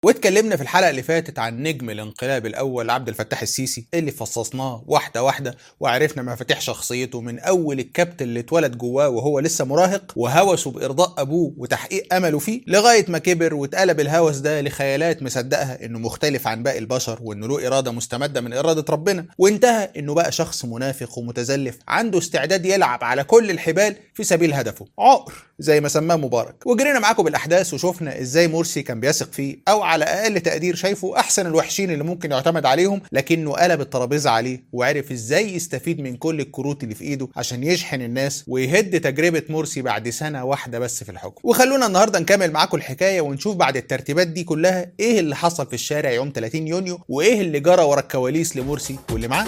واتكلمنا في الحلقه اللي فاتت عن نجم الانقلاب الاول عبد الفتاح السيسي اللي فصصناه واحده واحده وعرفنا مفاتيح شخصيته من اول الكبت اللي اتولد جواه وهو لسه مراهق وهوسه بارضاء ابوه وتحقيق امله فيه لغايه ما كبر واتقلب الهوس ده لخيالات مصدقها انه مختلف عن باقي البشر وانه له اراده مستمده من اراده ربنا وانتهى انه بقى شخص منافق ومتزلف عنده استعداد يلعب على كل الحبال في سبيل هدفه عقر زي ما سماه مبارك وجرينا معاكم بالاحداث وشفنا ازاي مرسي كان بيثق فيه او على اقل تقدير شايفه احسن الوحشين اللي ممكن يعتمد عليهم لكنه قلب الترابيزه عليه وعرف ازاي يستفيد من كل الكروت اللي في ايده عشان يشحن الناس ويهد تجربه مرسي بعد سنه واحده بس في الحكم وخلونا النهارده نكمل معاكم الحكايه ونشوف بعد الترتيبات دي كلها ايه اللي حصل في الشارع يوم 30 يونيو وايه اللي جرى ورا الكواليس لمرسي واللي معاه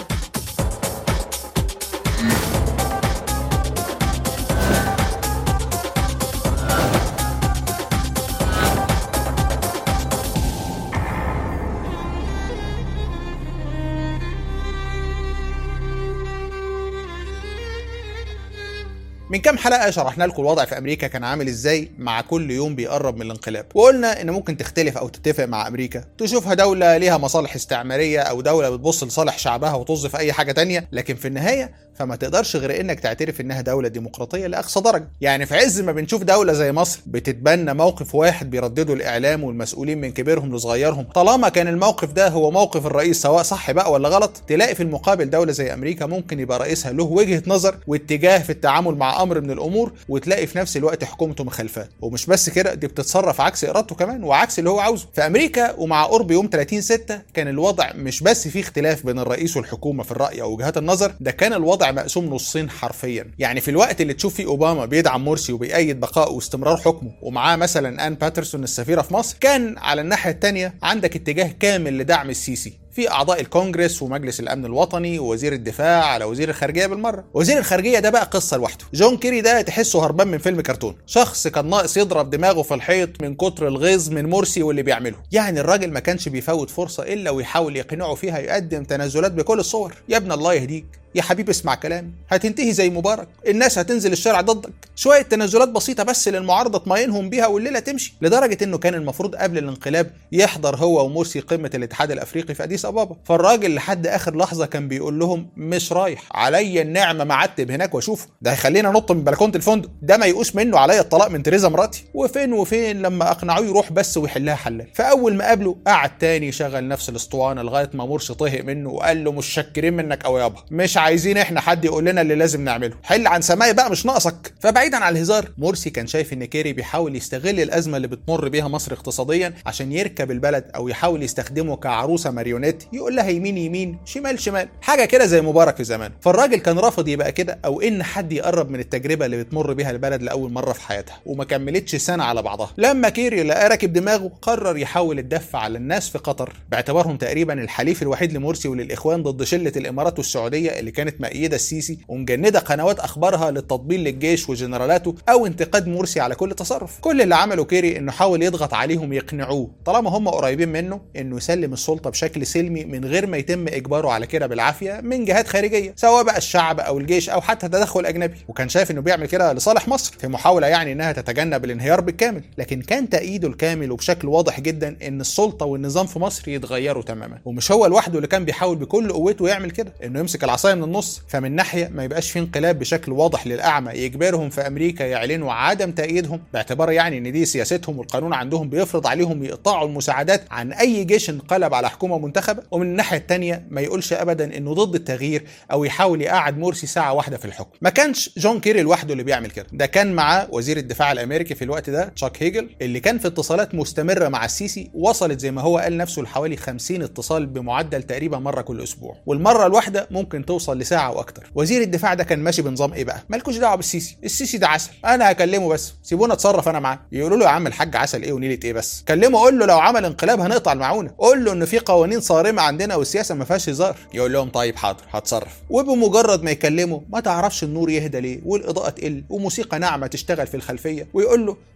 من كام حلقه شرحنا لكم الوضع في امريكا كان عامل ازاي مع كل يوم بيقرب من الانقلاب وقلنا ان ممكن تختلف او تتفق مع امريكا تشوفها دوله ليها مصالح استعماريه او دوله بتبص لصالح شعبها وطز في اي حاجه تانية لكن في النهايه فما تقدرش غير انك تعترف انها دوله ديمقراطيه لاقصى درجه يعني في عز ما بنشوف دوله زي مصر بتتبنى موقف واحد بيردده الاعلام والمسؤولين من كبيرهم لصغيرهم طالما كان الموقف ده هو موقف الرئيس سواء صح بقى ولا غلط تلاقي في المقابل دوله زي امريكا ممكن يبقى رئيسها له وجهه نظر واتجاه في التعامل مع امر من الامور وتلاقي في نفس الوقت حكومته مخالفاه ومش بس كده دي بتتصرف عكس ارادته كمان وعكس اللي هو عاوزه في امريكا ومع قرب يوم 30 6 كان الوضع مش بس فيه اختلاف بين الرئيس والحكومه في الراي او وجهات النظر ده كان الوضع مقسوم نصين حرفيا يعني في الوقت اللي تشوف فيه اوباما بيدعم مرسي وبيأيد بقائه واستمرار حكمه ومعاه مثلا ان باترسون السفيره في مصر كان على الناحيه الثانيه عندك اتجاه كامل لدعم السيسي في اعضاء الكونجرس ومجلس الامن الوطني ووزير الدفاع على وزير الخارجيه بالمره وزير الخارجيه ده بقى قصه لوحده جون كيري ده تحسه هربان من فيلم كرتون شخص كان ناقص يضرب دماغه في الحيط من كتر الغيظ من مرسي واللي بيعمله يعني الراجل ما كانش بيفوت فرصه الا ويحاول يقنعه فيها يقدم تنازلات بكل الصور يا ابن الله يهديك يا حبيبي اسمع كلامي هتنتهي زي مبارك الناس هتنزل الشارع ضدك شويه تنازلات بسيطه بس للمعارضه تطمئنهم بيها والليله تمشي لدرجه انه كان المفروض قبل الانقلاب يحضر هو ومرسي قمه الاتحاد الافريقي في اديس ابابا فالراجل لحد اخر لحظه كان بيقول لهم مش رايح عليا النعمه معتب هناك واشوفه ده هيخلينا نط من بلكونه الفندق ده ما يقوش منه عليا الطلاق من تريزا مراتي وفين وفين لما اقنعوه يروح بس ويحلها حلال فاول ما قابله قعد تاني يشغل نفس الاسطوانه لغايه ما مرسي طهق منه وقال له مش شاكرين منك او يابا مش عايزين احنا حد يقول لنا اللي لازم نعمله حل عن سماي بقى مش ناقصك فبعيدا عن الهزار مرسي كان شايف ان كيري بيحاول يستغل الازمه اللي بتمر بيها مصر اقتصاديا عشان يركب البلد او يحاول يستخدمه كعروسه ماريونيت يقول لها يمين يمين شمال شمال حاجه كده زي مبارك في زمان فالراجل كان رافض يبقى كده او ان حد يقرب من التجربه اللي بتمر بيها البلد لاول مره في حياتها وما كملتش سنه على بعضها لما كيري لقى راكب دماغه قرر يحاول يدفع على الناس في قطر باعتبارهم تقريبا الحليف الوحيد لمرسي وللاخوان ضد شله الامارات والسعوديه اللي كانت مأيده السيسي ومجنده قنوات اخبارها للتطبيل للجيش وجنرالاته او انتقاد مرسي على كل تصرف كل اللي عمله كيري انه حاول يضغط عليهم يقنعوه طالما هم قريبين منه انه يسلم السلطه بشكل سلمي من غير ما يتم اجباره على كده بالعافيه من جهات خارجيه سواء بقى الشعب او الجيش او حتى تدخل اجنبي وكان شايف انه بيعمل كده لصالح مصر في محاوله يعني انها تتجنب الانهيار بالكامل لكن كان تأييده الكامل وبشكل واضح جدا ان السلطه والنظام في مصر يتغيروا تماما ومش هو لوحده اللي كان بيحاول بكل قوته يعمل كده انه يمسك العصايه من النص فمن ناحيه ما يبقاش في انقلاب بشكل واضح للاعمى يجبرهم في امريكا يعلنوا عدم تأييدهم باعتبار يعني ان دي سياستهم والقانون عندهم بيفرض عليهم يقطعوا المساعدات عن اي جيش انقلب على حكومه منتخبه ومن الناحيه الثانيه ما يقولش ابدا انه ضد التغيير او يحاول يقعد مرسي ساعه واحده في الحكم ما كانش جون كيري لوحده اللي بيعمل كده ده كان معاه وزير الدفاع الامريكي في الوقت ده تشاك هيجل اللي كان في اتصالات مستمره مع السيسي وصلت زي ما هو قال نفسه لحوالي 50 اتصال بمعدل تقريبا مره كل اسبوع والمره الواحده ممكن توصل لساعه واكتر وزير الدفاع ده كان ماشي بنظام ايه بقى مالكوش دعوه بالسيسي السيسي ده عسل انا هكلمه بس سيبونا اتصرف انا معاه يقولوا له يا عم الحاج عسل ايه ونيله ايه بس كلمه قول له لو عمل انقلاب هنقطع المعونه قول له ان في قوانين صارمه عندنا والسياسه ما فيهاش هزار يقول لهم طيب حاضر هتصرف وبمجرد ما يكلمه ما تعرفش النور يهدى ليه والاضاءه تقل وموسيقى ناعمه تشتغل في الخلفيه ويقول له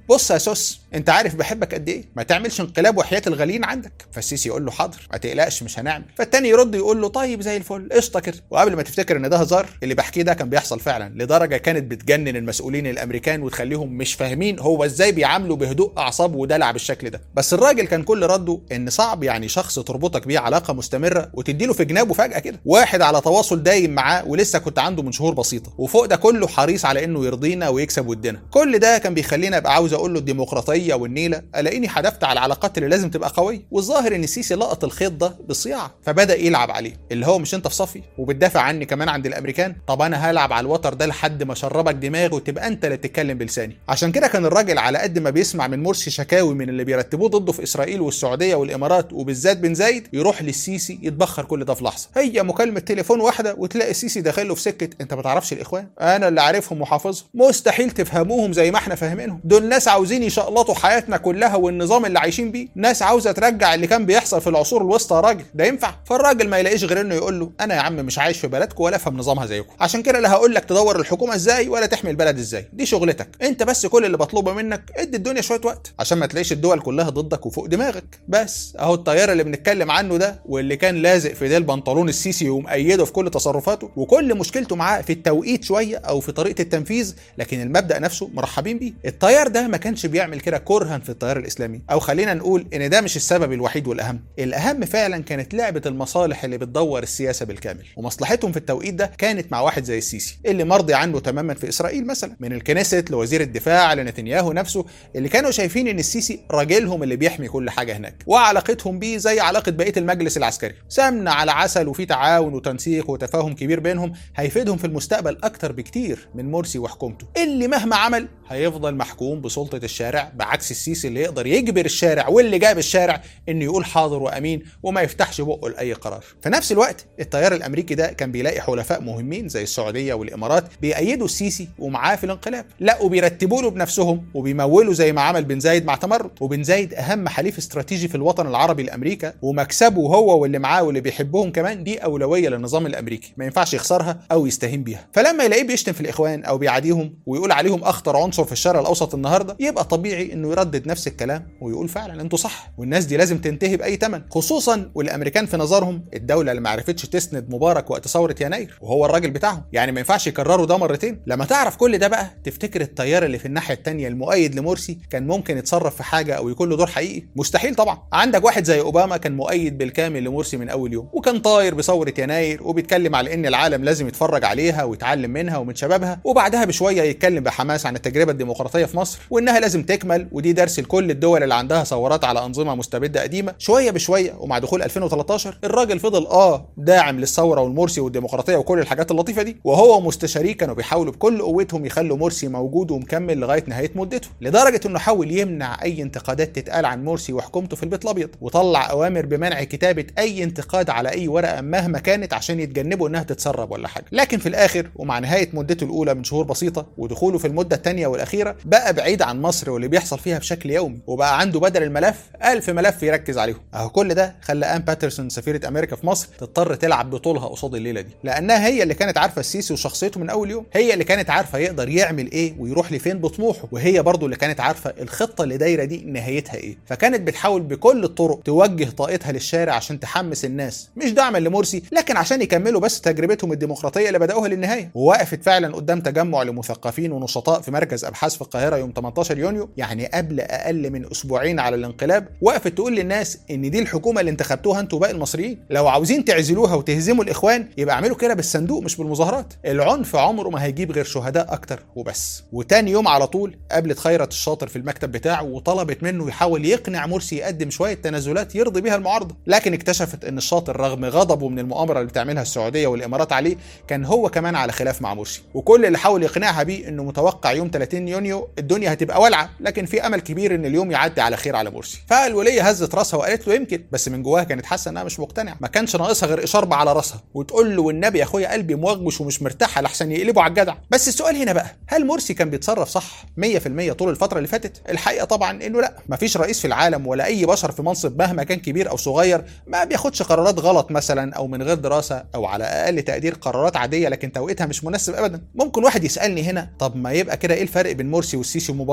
بص يا سوس انت عارف بحبك قد ايه ما تعملش انقلاب وحياه الغاليين عندك فالسيسي يقول له حاضر ما تقلقش مش هنعمل فالتاني يرد يقول له طيب زي الفل قشطه كده وقبل ما تفتكر ان ده هزار اللي بحكيه ده كان بيحصل فعلا لدرجه كانت بتجنن المسؤولين الامريكان وتخليهم مش فاهمين هو ازاي بيعاملوا بهدوء اعصاب ودلع بالشكل ده بس الراجل كان كل رده ان صعب يعني شخص تربطك بيه علاقه مستمره وتديله في جنابه فجاه كده واحد على تواصل دايم معاه ولسه كنت عنده من شهور بسيطه وفوق ده كله حريص على انه يرضينا ويكسب ودنا كل ده كان بيخليني ابقى عاوز اقول له الديمقراطيه والنيله الاقيني حدفت على العلاقات اللي لازم تبقى قويه والظاهر ان السيسي لقط الخيط ده بصياعه فبدا يلعب عليه اللي هو مش انت في صفي وبتدافع عني كمان عند الامريكان طب انا هلعب على الوتر ده لحد ما اشربك دماغي وتبقى انت اللي تتكلم بلساني عشان كده كان الراجل على قد ما بيسمع من مرسي شكاوي من اللي بيرتبوه ضده في اسرائيل والسعوديه والامارات وبالذات بن زايد يروح للسيسي يتبخر كل ده في لحظه هي مكالمه تليفون واحده وتلاقي السيسي داخل له في سكه انت ما تعرفش الاخوان انا اللي عارفهم وحافظهم مستحيل تفهموهم زي ما احنا فاهمينهم دول ناس عاوزين يشقلطوا حياتنا كلها والنظام اللي عايشين بيه ناس عاوزه ترجع اللي كان بيحصل في العصور الوسطى يا راجل ده ينفع فالراجل ما يلاقيش غير انه يقول له انا يا عم مش عايش في بلدكم ولا افهم نظامها زيكم عشان كده لا هقول لك تدور الحكومه ازاي ولا تحمي البلد ازاي دي شغلتك انت بس كل اللي بطلبه منك ادي الدنيا شويه وقت عشان ما تلاقيش الدول كلها ضدك وفوق دماغك بس اهو الطيار اللي بنتكلم عنه ده واللي كان لازق في ديل بنطلون السيسي ومأيده في كل تصرفاته وكل مشكلته معاه في التوقيت شويه او في طريقه التنفيذ لكن المبدا نفسه مرحبين بيه الطيار ده ما كانش بيعمل كده كرها في التيار الاسلامي او خلينا نقول ان ده مش السبب الوحيد والاهم الاهم فعلا كانت لعبه المصالح اللي بتدور السياسه بالكامل ومصلحتهم في التوقيت ده كانت مع واحد زي السيسي اللي مرضي عنه تماما في اسرائيل مثلا من الكنيست لوزير الدفاع لنتنياهو نفسه اللي كانوا شايفين ان السيسي راجلهم اللي بيحمي كل حاجه هناك وعلاقتهم بيه زي علاقه بقيه المجلس العسكري سمنه على عسل وفي تعاون وتنسيق وتفاهم كبير بينهم هيفيدهم في المستقبل اكتر بكتير من مرسي وحكومته اللي مهما عمل هيفضل محكوم بسلطه الشارع بعكس السيسي اللي يقدر يجبر الشارع واللي جاب الشارع انه يقول حاضر وامين وما يفتحش بقه لاي قرار في نفس الوقت التيار الامريكي ده كان بيلاقي حلفاء مهمين زي السعوديه والامارات بيأيدوا السيسي ومعاه في الانقلاب لا وبيرتبوا له بنفسهم وبيمولوا زي ما عمل بن زايد مع تمرد وبن زايد اهم حليف استراتيجي في الوطن العربي لامريكا ومكسبه هو واللي معاه واللي بيحبهم كمان دي اولويه للنظام الامريكي ما ينفعش يخسرها او يستهين بيها فلما يلاقيه بيشتم في الاخوان او بيعاديهم ويقول عليهم اخطر عنصر في الشرق الاوسط النهارده يبقى طبيعي انه يردد نفس الكلام ويقول فعلا انتوا صح والناس دي لازم تنتهي باي ثمن خصوصا والامريكان في نظرهم الدوله اللي ما عرفتش تسند مبارك وقت ثوره يناير وهو الراجل بتاعهم يعني ما ينفعش يكرروا ده مرتين لما تعرف كل ده بقى تفتكر التيار اللي في الناحيه الثانيه المؤيد لمرسي كان ممكن يتصرف في حاجه او يكون له دور حقيقي مستحيل طبعا عندك واحد زي اوباما كان مؤيد بالكامل لمرسي من اول يوم وكان طاير بثوره يناير وبيتكلم على ان العالم لازم يتفرج عليها ويتعلم منها ومن شبابها وبعدها بشويه يتكلم بحماس عن التجربه الديمقراطيه في مصر وانها لازم تكمل ودي درس لكل الدول اللي عندها ثورات على انظمه مستبده قديمه شويه بشويه ومع دخول 2013 الراجل فضل اه داعم للثوره والمرسي والديمقراطيه وكل الحاجات اللطيفه دي وهو ومستشاريه كانوا بيحاولوا بكل قوتهم يخلوا مرسي موجود ومكمل لغايه نهايه مدته لدرجه انه حاول يمنع اي انتقادات تتقال عن مرسي وحكومته في البيت الابيض وطلع اوامر بمنع كتابه اي انتقاد على اي ورقه مهما كانت عشان يتجنبوا انها تتسرب ولا حاجه لكن في الاخر ومع نهايه مدته الاولى من شهور بسيطه ودخوله في المده الثانيه والاخيره بقى بعيد عن مصر واللي بيحصل فيها بشكل يومي وبقى عنده بدل الملف ألف ملف يركز عليهم اهو كل ده خلى ان باترسون سفيره امريكا في مصر تضطر تلعب بطولها قصاد الليله دي لانها هي اللي كانت عارفه السيسي وشخصيته من اول يوم هي اللي كانت عارفه يقدر يعمل ايه ويروح لفين بطموحه وهي برضه اللي كانت عارفه الخطه اللي دايره دي نهايتها ايه فكانت بتحاول بكل الطرق توجه طاقتها للشارع عشان تحمس الناس مش دعما لمرسي لكن عشان يكملوا بس تجربتهم الديمقراطيه اللي بداوها للنهايه ووقفت فعلا قدام تجمع لمثقفين ونشطاء في مركز ابحاث في القاهره يوم 18 يونيو يعني قبل اقل من اسبوعين على الانقلاب وقفت تقول للناس ان دي الحكومه اللي انتخبتوها انتوا باقي المصريين لو عاوزين تعزلوها وتهزموا الاخوان يبقى اعملوا كده بالصندوق مش بالمظاهرات العنف عمره ما هيجيب غير شهداء اكتر وبس وتاني يوم على طول قابلت خيرت الشاطر في المكتب بتاعه وطلبت منه يحاول يقنع مرسي يقدم شويه تنازلات يرضي بيها المعارضه لكن اكتشفت ان الشاطر رغم غضبه من المؤامره اللي بتعملها السعوديه والامارات عليه كان هو كمان على خلاف مع مرسي وكل اللي حاول يقنعها بيه انه متوقع يوم 30 يونيو الدنيا هتبقى والعه لكن في امل كبير ان اليوم يعدي على خير على مرسي فالوليه هزت راسها وقالت له يمكن بس من جواها كانت حاسه انها مش مقتنعه ما كانش ناقصها غير اشاربه على راسها وتقول له والنبي يا اخويا قلبي موغوش ومش مرتاحه لحسن يقلبوا على الجدع بس السؤال هنا بقى هل مرسي كان بيتصرف صح 100% طول الفتره اللي فاتت الحقيقه طبعا انه لا مفيش رئيس في العالم ولا اي بشر في منصب مهما كان كبير او صغير ما بياخدش قرارات غلط مثلا او من غير دراسه او على اقل تقدير قرارات عاديه لكن توقيتها مش مناسب ابدا ممكن واحد يسالني هنا طب ما يبقى كده ايه الفرق بين مرسي والسيسي ومبارك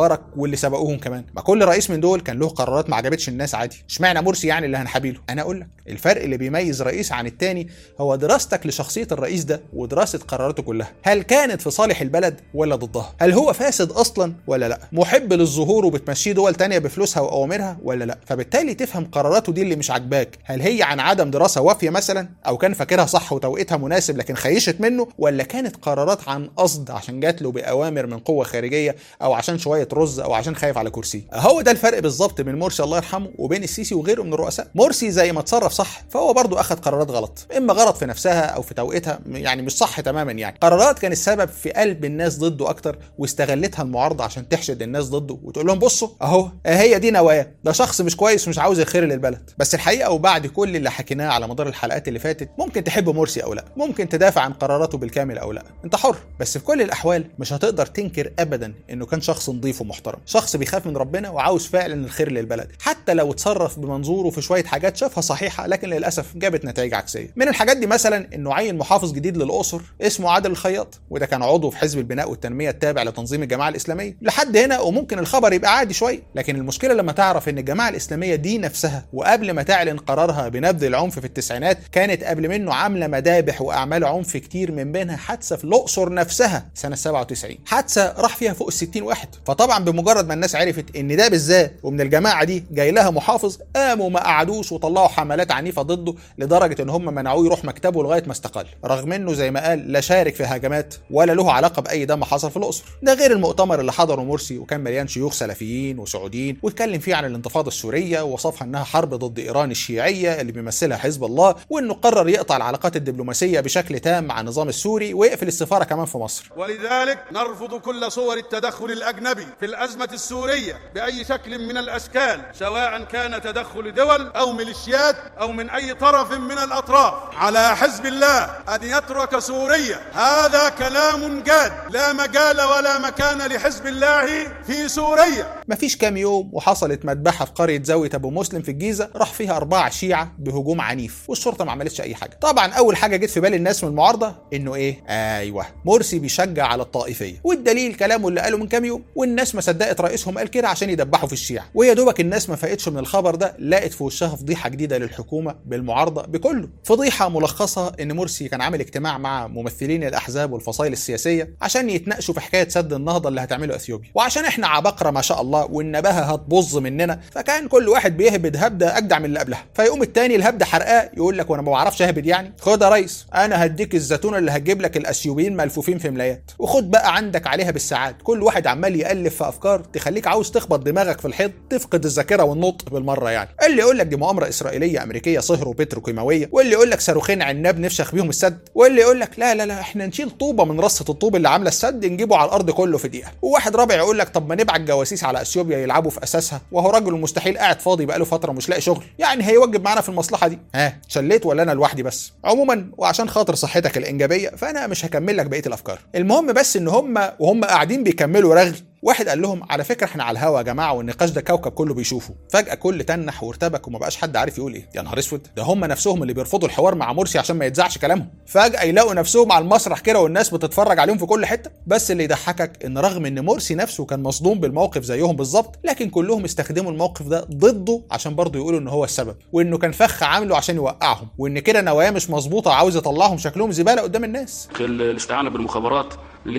مبارك واللي سبقوهم كمان ما كل رئيس من دول كان له قرارات ما عجبتش الناس عادي اشمعنى مرسي يعني اللي هنحابيله انا اقول لك الفرق اللي بيميز رئيس عن التاني هو دراستك لشخصيه الرئيس ده ودراسه قراراته كلها هل كانت في صالح البلد ولا ضدها هل هو فاسد اصلا ولا لا محب للظهور وبتمشيه دول تانية بفلوسها واوامرها ولا لا فبالتالي تفهم قراراته دي اللي مش عاجباك هل هي عن عدم دراسه وافيه مثلا او كان فاكرها صح وتوقيتها مناسب لكن خيشت منه ولا كانت قرارات عن قصد عشان جات له باوامر من قوه خارجيه او عشان شويه رز او عشان خايف على كرسيه هو ده الفرق بالظبط بين مرسي الله يرحمه وبين السيسي وغيره من الرؤساء مرسي زي ما اتصرف صح فهو برضه اخذ قرارات غلط اما غلط في نفسها او في توقيتها يعني مش صح تماما يعني قرارات كان السبب في قلب الناس ضده اكتر واستغلتها المعارضه عشان تحشد الناس ضده وتقول لهم بصوا اهو هي دي نواياه ده شخص مش كويس ومش عاوز الخير للبلد بس الحقيقه وبعد كل اللي حكيناه على مدار الحلقات اللي فاتت ممكن تحب مرسي او لا ممكن تدافع عن قراراته بالكامل او لا انت حر بس في كل الاحوال مش هتقدر تنكر ابدا انه كان شخص نظيف ومحترم شخص بيخاف من ربنا وعاوز فعلا الخير للبلد حتى لو اتصرف بمنظوره في شويه حاجات شافها صحيحه لكن للاسف جابت نتائج عكسيه من الحاجات دي مثلا انه عين محافظ جديد للاقصر اسمه عادل الخياط وده كان عضو في حزب البناء والتنميه التابع لتنظيم الجماعه الاسلاميه لحد هنا وممكن الخبر يبقى عادي شويه لكن المشكله لما تعرف ان الجماعه الاسلاميه دي نفسها وقبل ما تعلن قرارها بنبذ العنف في التسعينات كانت قبل منه عامله مذابح واعمال عنف كتير من بينها حادثه في الاقصر نفسها سنه 97 حادثه راح فيها فوق ال 60 واحد فطبعا بمجرد ما الناس عرفت ان ده بالذات ومن الجماعه دي جاي لها محافظ قاموا ما قعدوش وطلعوا حملات عنيفه ضده لدرجه ان هم منعوه يروح مكتبه لغايه ما استقال رغم انه زي ما قال لا شارك في هجمات ولا له علاقه باي دم حصل في الاقصر ده غير المؤتمر اللي حضره مرسي وكان مليان شيوخ سلفيين وسعوديين واتكلم فيه عن الانتفاضه السوريه ووصفها انها حرب ضد ايران الشيعيه اللي بيمثلها حزب الله وانه قرر يقطع العلاقات الدبلوماسيه بشكل تام مع النظام السوري ويقفل السفاره كمان في مصر ولذلك نرفض كل صور التدخل الاجنبي في الازمه السوريه باي شكل من الاشكال سواء كان تدخل دول او ميليشيات او من اي طرف من الاطراف على حزب الله ان يترك سوريا هذا كلام جاد لا مجال ولا مكان لحزب الله في سوريا مفيش كام يوم وحصلت مذبحه في قريه زاويه ابو مسلم في الجيزه راح فيها اربعه شيعه بهجوم عنيف والشرطه ما عملتش اي حاجه طبعا اول حاجه جت في بال الناس من المعارضه انه ايه ايوه مرسي بيشجع على الطائفيه والدليل كلامه اللي قاله من كام يوم والناس ما صدقت رئيسهم قال كده عشان يدبحوا في الشيعه ويا دوبك الناس ما فاقتش من الخبر ده لقت في وشها فضيحه جديده للحكومه بالمعارضه بكله فضيحه ملخصها ان مرسي كان عامل اجتماع مع ممثلين الاحزاب والفصائل السياسيه عشان يتناقشوا في حكايه سد النهضه اللي هتعمله اثيوبيا وعشان احنا عبقره ما شاء الله والنباهه هتبظ مننا فكان كل واحد بيهبد هبده اجدع من اللي قبلها فيقوم التاني الهبده حرقاه يقول لك وانا ما بعرفش اهبد يعني خد يا ريس انا هديك الزيتونه اللي هتجيب لك الاثيوبيين ملفوفين في ملايات وخد بقى عندك عليها بالساعات كل واحد عمال يالف في افكار تخليك عاوز تخبط دماغك في الحيط تفقد الذاكره والنطق بالمره يعني اللي يقول لك دي مؤامره اسرائيليه امريكيه صهر وبتروكيماويه واللي يقول لك صاروخين عناب نفشخ بيهم السد واللي يقول لك لا لا لا احنا نشيل طوبه من رصه الطوب اللي عامله السد نجيبه على الارض كله في دقيقه وواحد رابع يقول لك طب ما نبعت جواسيس على اثيوبيا يلعبوا في اساسها وهو راجل مستحيل قاعد فاضي بقاله فتره مش لاقي شغل يعني هيوجب معانا في المصلحه دي ها شليت ولا انا لوحدي بس عموما وعشان خاطر صحتك الانجابيه فانا مش هكمل لك بقيه الافكار المهم بس ان هم وهم قاعدين بيكملوا رغي واحد قال لهم على فكره احنا على الهوا يا جماعه والنقاش ده كوكب كله بيشوفه فجاه كل تنح وارتبك وما بقاش حد عارف يقول ايه يا نهار اسود ده هم نفسهم اللي بيرفضوا الحوار مع مرسي عشان ما يتذاعش كلامهم فجاه يلاقوا نفسهم على المسرح كده والناس بتتفرج عليهم في كل حته بس اللي يضحكك ان رغم ان مرسي نفسه كان مصدوم بالموقف زيهم بالظبط لكن كلهم استخدموا الموقف ده ضده عشان برضه يقولوا ان هو السبب وانه كان فخ عامله عشان يوقعهم وان كده نواياه مش مظبوطه عاوز يطلعهم شكلهم زباله قدام الناس الاستعانه بالمخابرات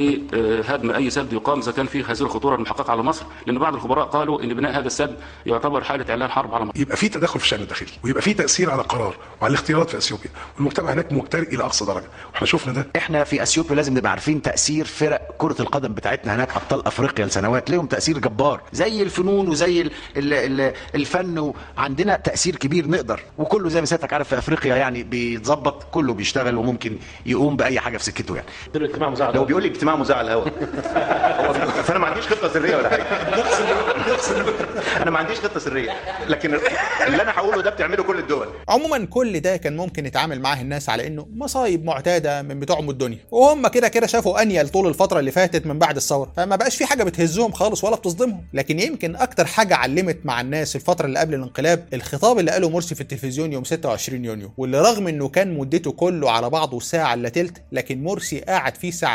لهدم اي سد يقام اذا كان فيه هذه الخطوره المحققه على مصر لان بعض الخبراء قالوا ان بناء هذا السد يعتبر حاله اعلان حرب على مصر يبقى في تدخل في الشان الداخلي ويبقى في تاثير على القرار وعلى الاختيارات في اثيوبيا والمجتمع هناك مجترئ الى اقصى درجه واحنا شفنا ده احنا في اثيوبيا لازم نبقى عارفين تاثير فرق كره القدم بتاعتنا هناك ابطال افريقيا لسنوات ليهم تاثير جبار زي الفنون وزي ال ال ال الفن عندنا تاثير كبير نقدر وكله زي ما سيادتك عارف في افريقيا يعني بيتظبط كله بيشتغل وممكن يقوم باي حاجه في سكته يعني اجتماع مزعل لو بيقول لي اجتماع مذاع على الهواء فانا ما عنديش خطه سريه ولا حاجه انا ما عنديش خطه سريه لكن اللي انا هقوله ده بتعمله كل الدول عموما كل ده كان ممكن يتعامل معاه الناس على انه مصايب معتاده من بتوع ام الدنيا وهم كده كده شافوا انيل طول الفتره اللي فاتت من بعد الثوره فما بقاش في حاجه بتهزهم خالص ولا بتصدمهم لكن يمكن اكتر حاجه علمت مع الناس الفتره اللي قبل الانقلاب الخطاب اللي قاله مرسي في التلفزيون يوم 26 يونيو واللي رغم انه كان مدته كله على بعضه ساعه الا تلت لكن مرسي قعد فيه ساعتين ونص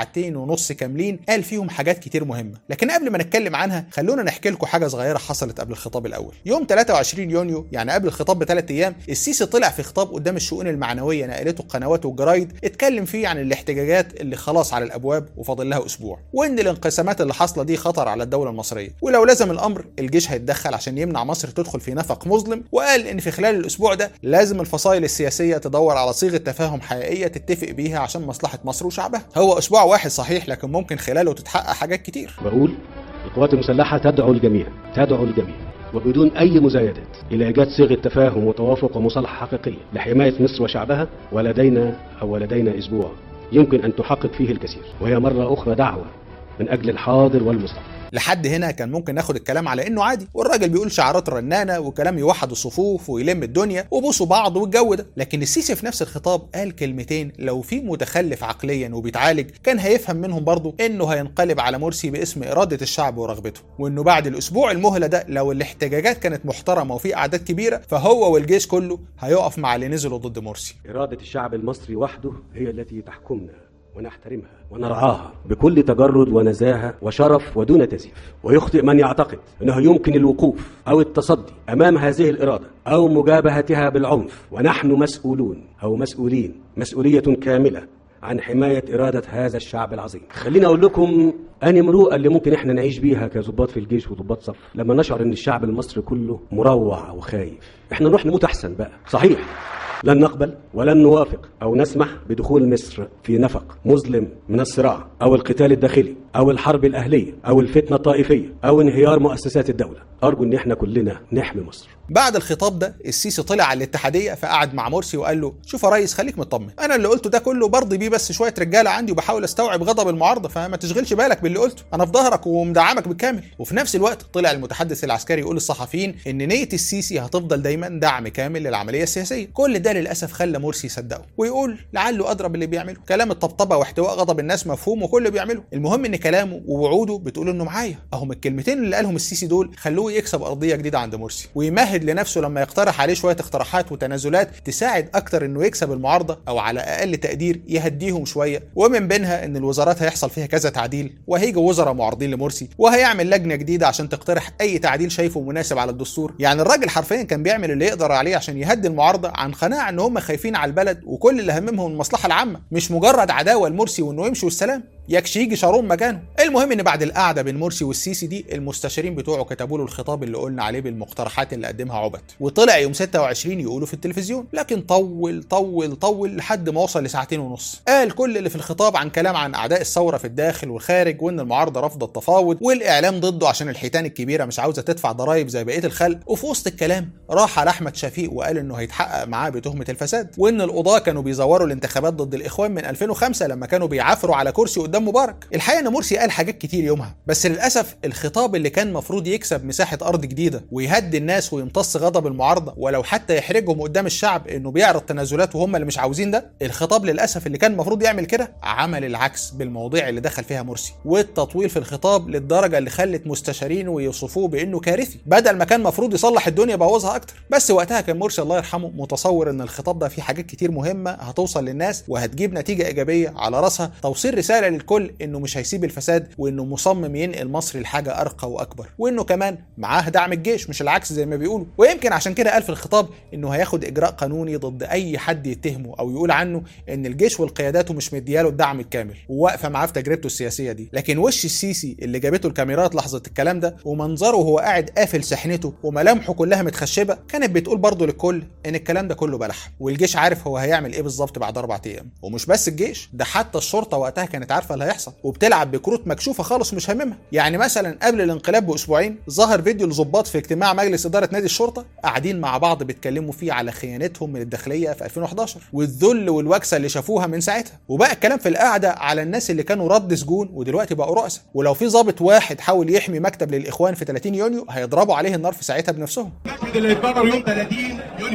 ونص كاملين قال فيهم حاجات كتير مهمة لكن قبل ما نتكلم عنها خلونا نحكي لكم حاجة صغيرة حصلت قبل الخطاب الأول يوم 23 يونيو يعني قبل الخطاب بثلاث أيام السيسي طلع في خطاب قدام الشؤون المعنوية نقلته القنوات والجرايد اتكلم فيه عن الاحتجاجات اللي خلاص على الأبواب وفاضل لها أسبوع وإن الانقسامات اللي حاصلة دي خطر على الدولة المصرية ولو لزم الأمر الجيش هيتدخل عشان يمنع مصر تدخل في نفق مظلم وقال إن في خلال الأسبوع ده لازم الفصائل السياسية تدور على صيغة تفاهم حقيقية تتفق بيها عشان مصلحة مصر وشعبها هو أسبوع واحد صحيح لكن ممكن خلاله تتحقق حاجات كتير بقول القوات المسلحة تدعو الجميع تدعو الجميع وبدون أي مزايدات إلى إيجاد صيغة تفاهم وتوافق ومصالحة حقيقية لحماية مصر وشعبها ولدينا أو ولدينا أسبوع يمكن أن تحقق فيه الكثير وهي مرة أخرى دعوة من أجل الحاضر والمستقبل لحد هنا كان ممكن ناخد الكلام على انه عادي والراجل بيقول شعارات رنانه وكلام يوحد الصفوف ويلم الدنيا وبوسوا بعض والجو ده لكن السيسي في نفس الخطاب قال كلمتين لو في متخلف عقليا وبيتعالج كان هيفهم منهم برضه انه هينقلب على مرسي باسم اراده الشعب ورغبته وانه بعد الاسبوع المهله ده لو الاحتجاجات كانت محترمه وفي اعداد كبيره فهو والجيش كله هيقف مع اللي نزلوا ضد مرسي إرادة الشعب المصري وحده هي التي تحكمنا ونحترمها ونرعاها بكل تجرد ونزاهة وشرف ودون تزييف ويخطئ من يعتقد أنه يمكن الوقوف أو التصدي أمام هذه الإرادة أو مجابهتها بالعنف ونحن مسؤولون أو مسؤولين مسؤولية كاملة عن حماية إرادة هذا الشعب العظيم خليني أقول لكم أني مروءة اللي ممكن إحنا نعيش بيها كظباط في الجيش وظباط صف لما نشعر إن الشعب المصري كله مروع وخايف إحنا نروح نموت أحسن بقى صحيح لن نقبل ولن نوافق أو نسمح بدخول مصر في نفق مظلم من الصراع أو القتال الداخلي أو الحرب الأهلية أو الفتنة الطائفية أو انهيار مؤسسات الدولة أرجو إن إحنا كلنا نحمي مصر بعد الخطاب ده السيسي طلع على الاتحاديه فقعد مع مرسي وقال له شوف يا ريس خليك مطمن انا اللي قلته ده كله برضي بيه بس شويه رجاله عندي وبحاول استوعب غضب المعارضه فما تشغلش بالك باللي قلته انا في ظهرك ومدعمك بالكامل وفي نفس الوقت طلع المتحدث العسكري يقول للصحفيين ان نيه السيسي هتفضل دايما دعم كامل للعمليه السياسيه كل ده للاسف خلى مرسي يصدقه ويقول لعله ادرى باللي بيعمله كلام الطبطبه واحتواء غضب الناس مفهوم وكل اللي بيعمله المهم ان كلامه ووعوده بتقول انه معايا اهم الكلمتين اللي قالهم السيسي دول خلوه يكسب ارضيه جديده عند مرسي ويمهد لنفسه لما يقترح عليه شويه اقتراحات وتنازلات تساعد اكتر انه يكسب المعارضه او على اقل تقدير يهديهم شويه ومن بينها ان الوزارات هيحصل فيها كذا تعديل وهيجوا وزراء معارضين لمرسي وهيعمل لجنه جديده عشان تقترح اي تعديل شايفه مناسب على الدستور يعني الراجل حرفيا كان بيعمل اللي يقدر عليه عشان يهدي المعارضه عن قناعه ان هم خايفين على البلد وكل اللي هممهم المصلحه العامه مش مجرد عداوه لمرسي وانه يمشي والسلام يكش يجي شارون مكانه المهم ان بعد القعده بين مرسي والسيسي دي المستشارين بتوعه كتبوا له الخطاب اللي قلنا عليه بالمقترحات اللي قدمها عبد وطلع يوم 26 يقولوا في التلفزيون لكن طول طول طول لحد ما وصل لساعتين ونص قال كل اللي في الخطاب عن كلام عن اعداء الثوره في الداخل والخارج وان المعارضه رافضه التفاوض والاعلام ضده عشان الحيتان الكبيره مش عاوزه تدفع ضرائب زي بقيه الخلق وفي وسط الكلام راح على احمد شفيق وقال انه هيتحقق معاه بتهمه الفساد وان القضاه كانوا بيزوروا الانتخابات ضد الاخوان من 2005 لما كانوا بيعافروا على كرسي قدام مبارك الحقيقه ان مرسي قال حاجات كتير يومها بس للاسف الخطاب اللي كان مفروض يكسب مساحه ارض جديده ويهدي الناس ويمتص غضب المعارضه ولو حتى يحرجهم قدام الشعب انه بيعرض تنازلات وهم اللي مش عاوزين ده الخطاب للاسف اللي كان المفروض يعمل كده عمل العكس بالمواضيع اللي دخل فيها مرسي والتطويل في الخطاب للدرجه اللي خلت مستشارين ويوصفوه بانه كارثي بدل ما كان المفروض يصلح الدنيا بوظها اكتر بس وقتها كان مرسي الله يرحمه متصور ان الخطاب ده فيه حاجات كتير مهمه هتوصل للناس وهتجيب نتيجه ايجابيه على راسها توصيل رساله للكل انه مش هيسيب الفساد وانه مصمم ينقل مصر لحاجه ارقى واكبر وانه كمان معاه دعم الجيش مش العكس زي ما بيقولوا ويمكن عشان كده قال في الخطاب انه هياخد اجراء قانوني ضد اي حد يتهمه او يقول عنه ان الجيش والقياداته مش مدياله الدعم الكامل وواقفه معاه في تجربته السياسيه دي لكن وش السيسي اللي جابته الكاميرات لحظه الكلام ده ومنظره وهو قاعد قافل سحنته وملامحه كلها متخشبه كانت بتقول برضه للكل ان الكلام ده كله بلح والجيش عارف هو هيعمل ايه بالظبط بعد اربع ايام ومش بس الجيش ده حتى الشرطه وقتها كانت عارفه اللي هيحصل وبتلعب بكروت مكشوفه خالص مش هاممها يعني مثلا قبل الانقلاب باسبوعين ظهر فيديو لظباط في اجتماع مجلس اداره نادي الشرطه قاعدين مع بعض بيتكلموا فيه على خيانتهم من الداخليه في 2011 والذل والوكسه اللي شافوها من ساعتها وبقى الكلام في القعده على الناس اللي كانوا رد سجون ودلوقتي بقوا رؤساء ولو في ضابط واحد حاول يحمي مكتب للاخوان في 30 يونيو هيضربوا عليه النار في ساعتها بنفسهم المشهد اللي اتكرر يوم 30 يونيو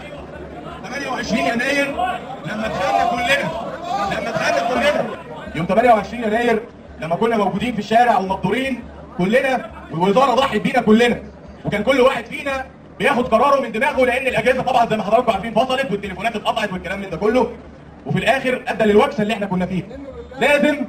28 يناير لما دخلنا كلنا لما دخلنا كلنا يوم 28 يناير لما كنا موجودين في الشارع ومقدورين كلنا والوزاره ضحت بينا كلنا وكان كل واحد فينا بياخد قراره من دماغه لان الاجهزه طبعا زي ما حضراتكم عارفين فصلت والتليفونات اتقطعت والكلام من ده كله وفي الاخر ادى للوكسه اللي احنا كنا فيها لازم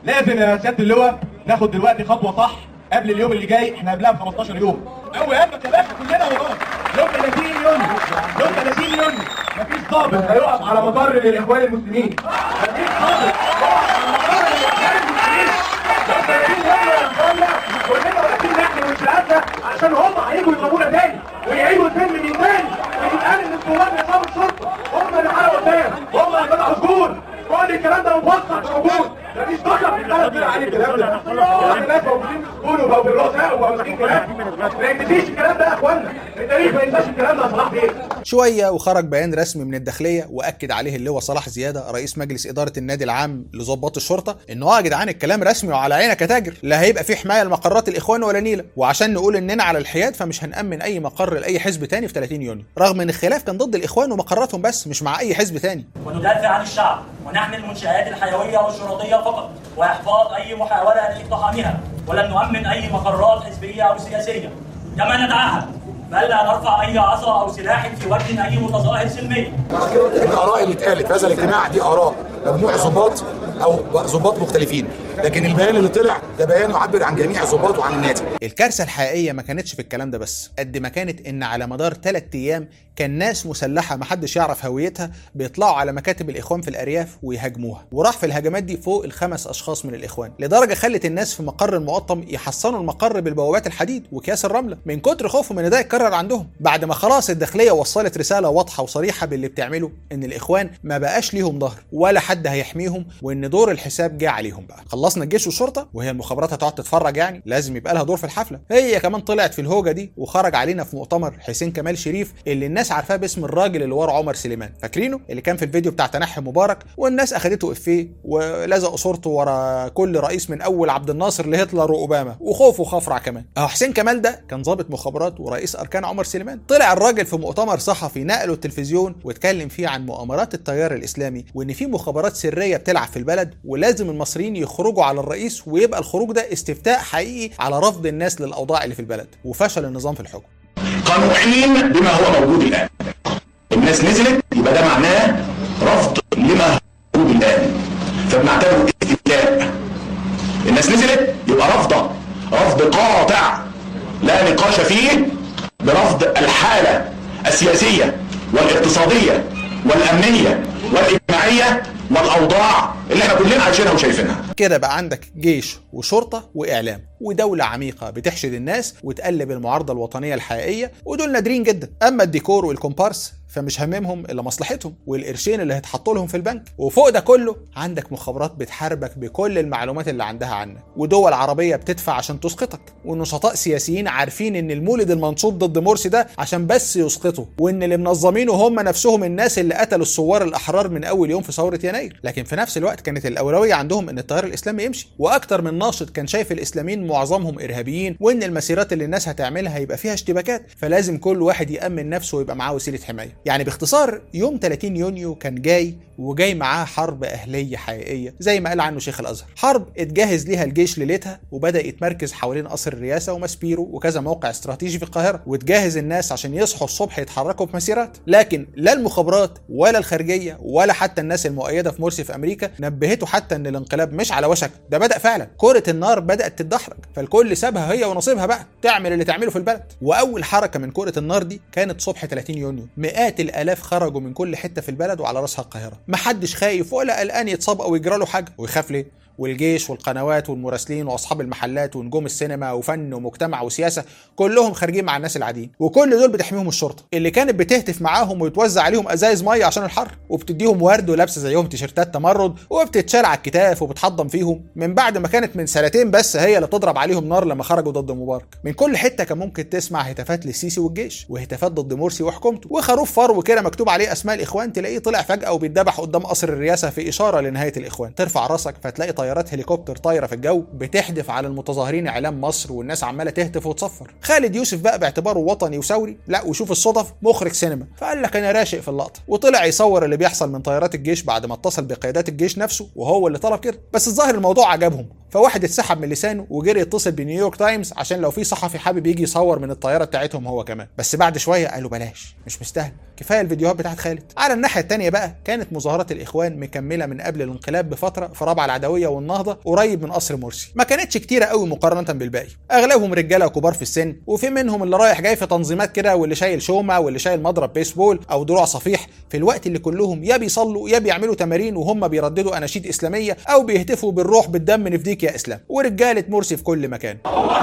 لازم يا سياده اللواء ناخد دلوقتي خطوه صح قبل اليوم اللي جاي احنا قبلها ب 15 يوم اول همك يا باشا كلنا وراك يوم 30 يونيو يوم 30 يونيو مفيش ضابط هيقف على مقر للاخوان المسلمين مفيش ضابط هيقف على مقر للاخوان المسلمين يوم 30 يونيو يا اخوانا كلنا واقفين نحن وشهادنا عشان هم هيجوا يضربونا تاني ويعيدوا الفيلم من تاني ويتقال ان الثوار نظام الشرطه هم اللي حرقوا قدام هم اللي منعوا الجول كل الكلام ده متوقع مش موجود مفيش دخل في البلد طلع عليه الكلام ده احنا ناس موجودين في السجون وبقوا بالرؤساء وبقوا ماسكين كلام ما ينتهيش الكلام ده يا اخوانا التاريخ ما ينساش الكلام ده يا صلاح بيه شوية وخرج بيان رسمي من الداخلية وأكد عليه اللواء صلاح زيادة رئيس مجلس إدارة النادي العام لضباط الشرطة إن هو يا جدعان الكلام رسمي وعلى عينك يا تاجر لا هيبقى في حماية لمقرات الإخوان ولا نيلة وعشان نقول إننا على الحياد فمش هنأمن أي مقر لأي حزب تاني في 30 يونيو رغم إن الخلاف كان ضد الإخوان ومقراتهم بس مش مع أي حزب تاني وندافع عن الشعب ونحمي المنشآت الحيوية والشرطية فقط وإحباط أي محاولة لاقتحامها ولن نؤمن أي مقرات حزبية أو سياسية كما نتعهد بألا نرفع أي عصا أو سلاح في وجه أي متظاهر سلمي الاراء اللي اتقالت في هذا الاجتماع دي اراء مجموعه ضباط او ضباط مختلفين لكن البيان اللي طلع ده بيان يعبر عن جميع الضباط وعن النادي الكارثة الحقيقية ما كانتش في الكلام ده بس قد ما كانت إن على مدار ثلاث أيام كان ناس مسلحة محدش يعرف هويتها بيطلعوا على مكاتب الإخوان في الأرياف ويهاجموها وراح في الهجمات دي فوق الخمس أشخاص من الإخوان لدرجة خلت الناس في مقر المقطم يحصنوا المقر بالبوابات الحديد وأكياس الرملة من كتر خوفهم إن ده يتكرر عندهم بعد ما خلاص الداخلية وصلت رسالة واضحة وصريحة باللي بتعمله إن الإخوان ما بقاش ليهم ظهر ولا حد هيحميهم وإن دور الحساب جه عليهم بقى خلصنا الجيش والشرطة وهي المخابرات هتقعد تتفرج يعني لازم يبقى لها دور في الحفلة هي كمان طلعت في الهوجة دي وخرج علينا في مؤتمر حسين كمال شريف اللي الناس عارفاه باسم الراجل اللي ورا عمر سليمان فاكرينه اللي كان في الفيديو بتاع تنحي مبارك والناس اخدته افيه ولزقوا صورته ورا كل رئيس من اول عبد الناصر لهتلر واوباما وخوفه خفرع كمان اهو حسين كمال ده كان ضابط مخابرات ورئيس اركان عمر سليمان طلع الراجل في مؤتمر صحفي نقله التلفزيون واتكلم فيه عن مؤامرات التيار الاسلامي وان في مخابرات سريه بتلعب في البلد ولازم المصريين يخرجوا على الرئيس ويبقى الخروج ده استفتاء حقيقي على رفض الناس للاوضاع اللي في البلد وفشل النظام في الحكم قنوعين بما هو موجود الان الناس نزلت يبقى ده معناه رفض لما هو موجود الان فبنعتبره استفتاء الناس نزلت يبقى رفضه رفض قاطع لا نقاش فيه برفض الحاله السياسيه والاقتصاديه والامنيه والاجتماعيه والاوضاع اللي احنا كلنا عايشينها وشايفينها كده بقى عندك جيش وشرطة وإعلام ودولة عميقة بتحشد الناس وتقلب المعارضة الوطنية الحقيقية ودول نادرين جدا أما الديكور والكومبارس فمش هاممهم الا مصلحتهم والقرشين اللي هيتحطوا لهم في البنك وفوق ده كله عندك مخابرات بتحاربك بكل المعلومات اللي عندها عنك ودول عربيه بتدفع عشان تسقطك ونشطاء سياسيين عارفين ان المولد المنصوب ضد مرسي ده عشان بس يسقطه وان اللي منظمينه هم نفسهم الناس اللي قتلوا الثوار الاحرار من اول يوم في ثوره يناير لكن في نفس الوقت كانت الاولويه عندهم ان التيار الاسلامي يمشي واكتر من ناشط كان شايف الاسلاميين معظمهم ارهابيين وان المسيرات اللي الناس هتعملها هيبقى فيها اشتباكات فلازم كل واحد يامن نفسه ويبقى معاه وسيله حمايه يعني باختصار يوم 30 يونيو كان جاي وجاي معاه حرب اهليه حقيقيه زي ما قال عنه شيخ الازهر حرب اتجهز ليها الجيش ليلتها وبدا يتمركز حوالين قصر الرئاسه وماسبيرو وكذا موقع استراتيجي في القاهره وتجهز الناس عشان يصحوا الصبح يتحركوا بمسيرات لكن لا المخابرات ولا الخارجيه ولا حتى الناس المؤيده في مرسي في امريكا نبهته حتى ان الانقلاب مش على وشك ده بدا فعلا كره النار بدات تتدحرج فالكل سابها هي ونصيبها بقى تعمل اللي تعمله في البلد واول حركه من كره النار دي كانت صبح 30 يونيو مئات الالاف خرجوا من كل حته في البلد وعلى راسها القاهره محدش خايف ولا قلقان يتصاب او يجرى له حاجه ويخاف ليه والجيش والقنوات والمراسلين واصحاب المحلات ونجوم السينما وفن ومجتمع وسياسه كلهم خارجين مع الناس العاديين وكل دول بتحميهم الشرطه اللي كانت بتهتف معاهم وتوزع عليهم ازايز ميه عشان الحر وبتديهم ورد ولابسه زيهم تيشيرتات تمرد وبتتشال على الكتاف وبتحضن فيهم من بعد ما كانت من سنتين بس هي اللي تضرب عليهم نار لما خرجوا ضد مبارك من كل حته كان ممكن تسمع هتافات للسيسي والجيش وهتافات ضد مرسي وحكومته وخروف فرو كده مكتوب عليه اسماء الاخوان تلاقيه طلع فجاه وبيتذبح قدام قصر الرئاسه في اشاره لنهايه الاخوان ترفع راسك فتلاقي طيارات هليكوبتر طايره في الجو بتحدف على المتظاهرين اعلام مصر والناس عماله تهتف وتصفر خالد يوسف بقى باعتباره وطني وثوري لا وشوف الصدف مخرج سينما فقال لك انا راشق في اللقطه وطلع يصور اللي بيحصل من طيارات الجيش بعد ما اتصل بقيادات الجيش نفسه وهو اللي طلب كده بس الظاهر الموضوع عجبهم فواحد اتسحب من لسانه وجري يتصل بنيويورك تايمز عشان لو في صحفي حابب يجي يصور من الطياره بتاعتهم هو كمان بس بعد شويه قالوا بلاش مش مستاهل كفايه الفيديوهات بتاعت خالد على الناحيه الثانيه بقى كانت مظاهرات الاخوان مكمله من قبل الانقلاب بفتره في رابعه العدويه والنهضه قريب من قصر مرسي ما كانتش كتيره قوي مقارنه بالباقي اغلبهم رجاله كبار في السن وفي منهم اللي رايح جاي في تنظيمات كده واللي شايل شومه واللي شايل مضرب بيسبول او دروع صفيح في الوقت اللي كلهم يا بيصلوا يا بيعملوا تمارين وهم بيرددوا اناشيد اسلاميه او بيهتفوا بالروح بالدم نفديك يا اسلام ورجاله مرسي في كل مكان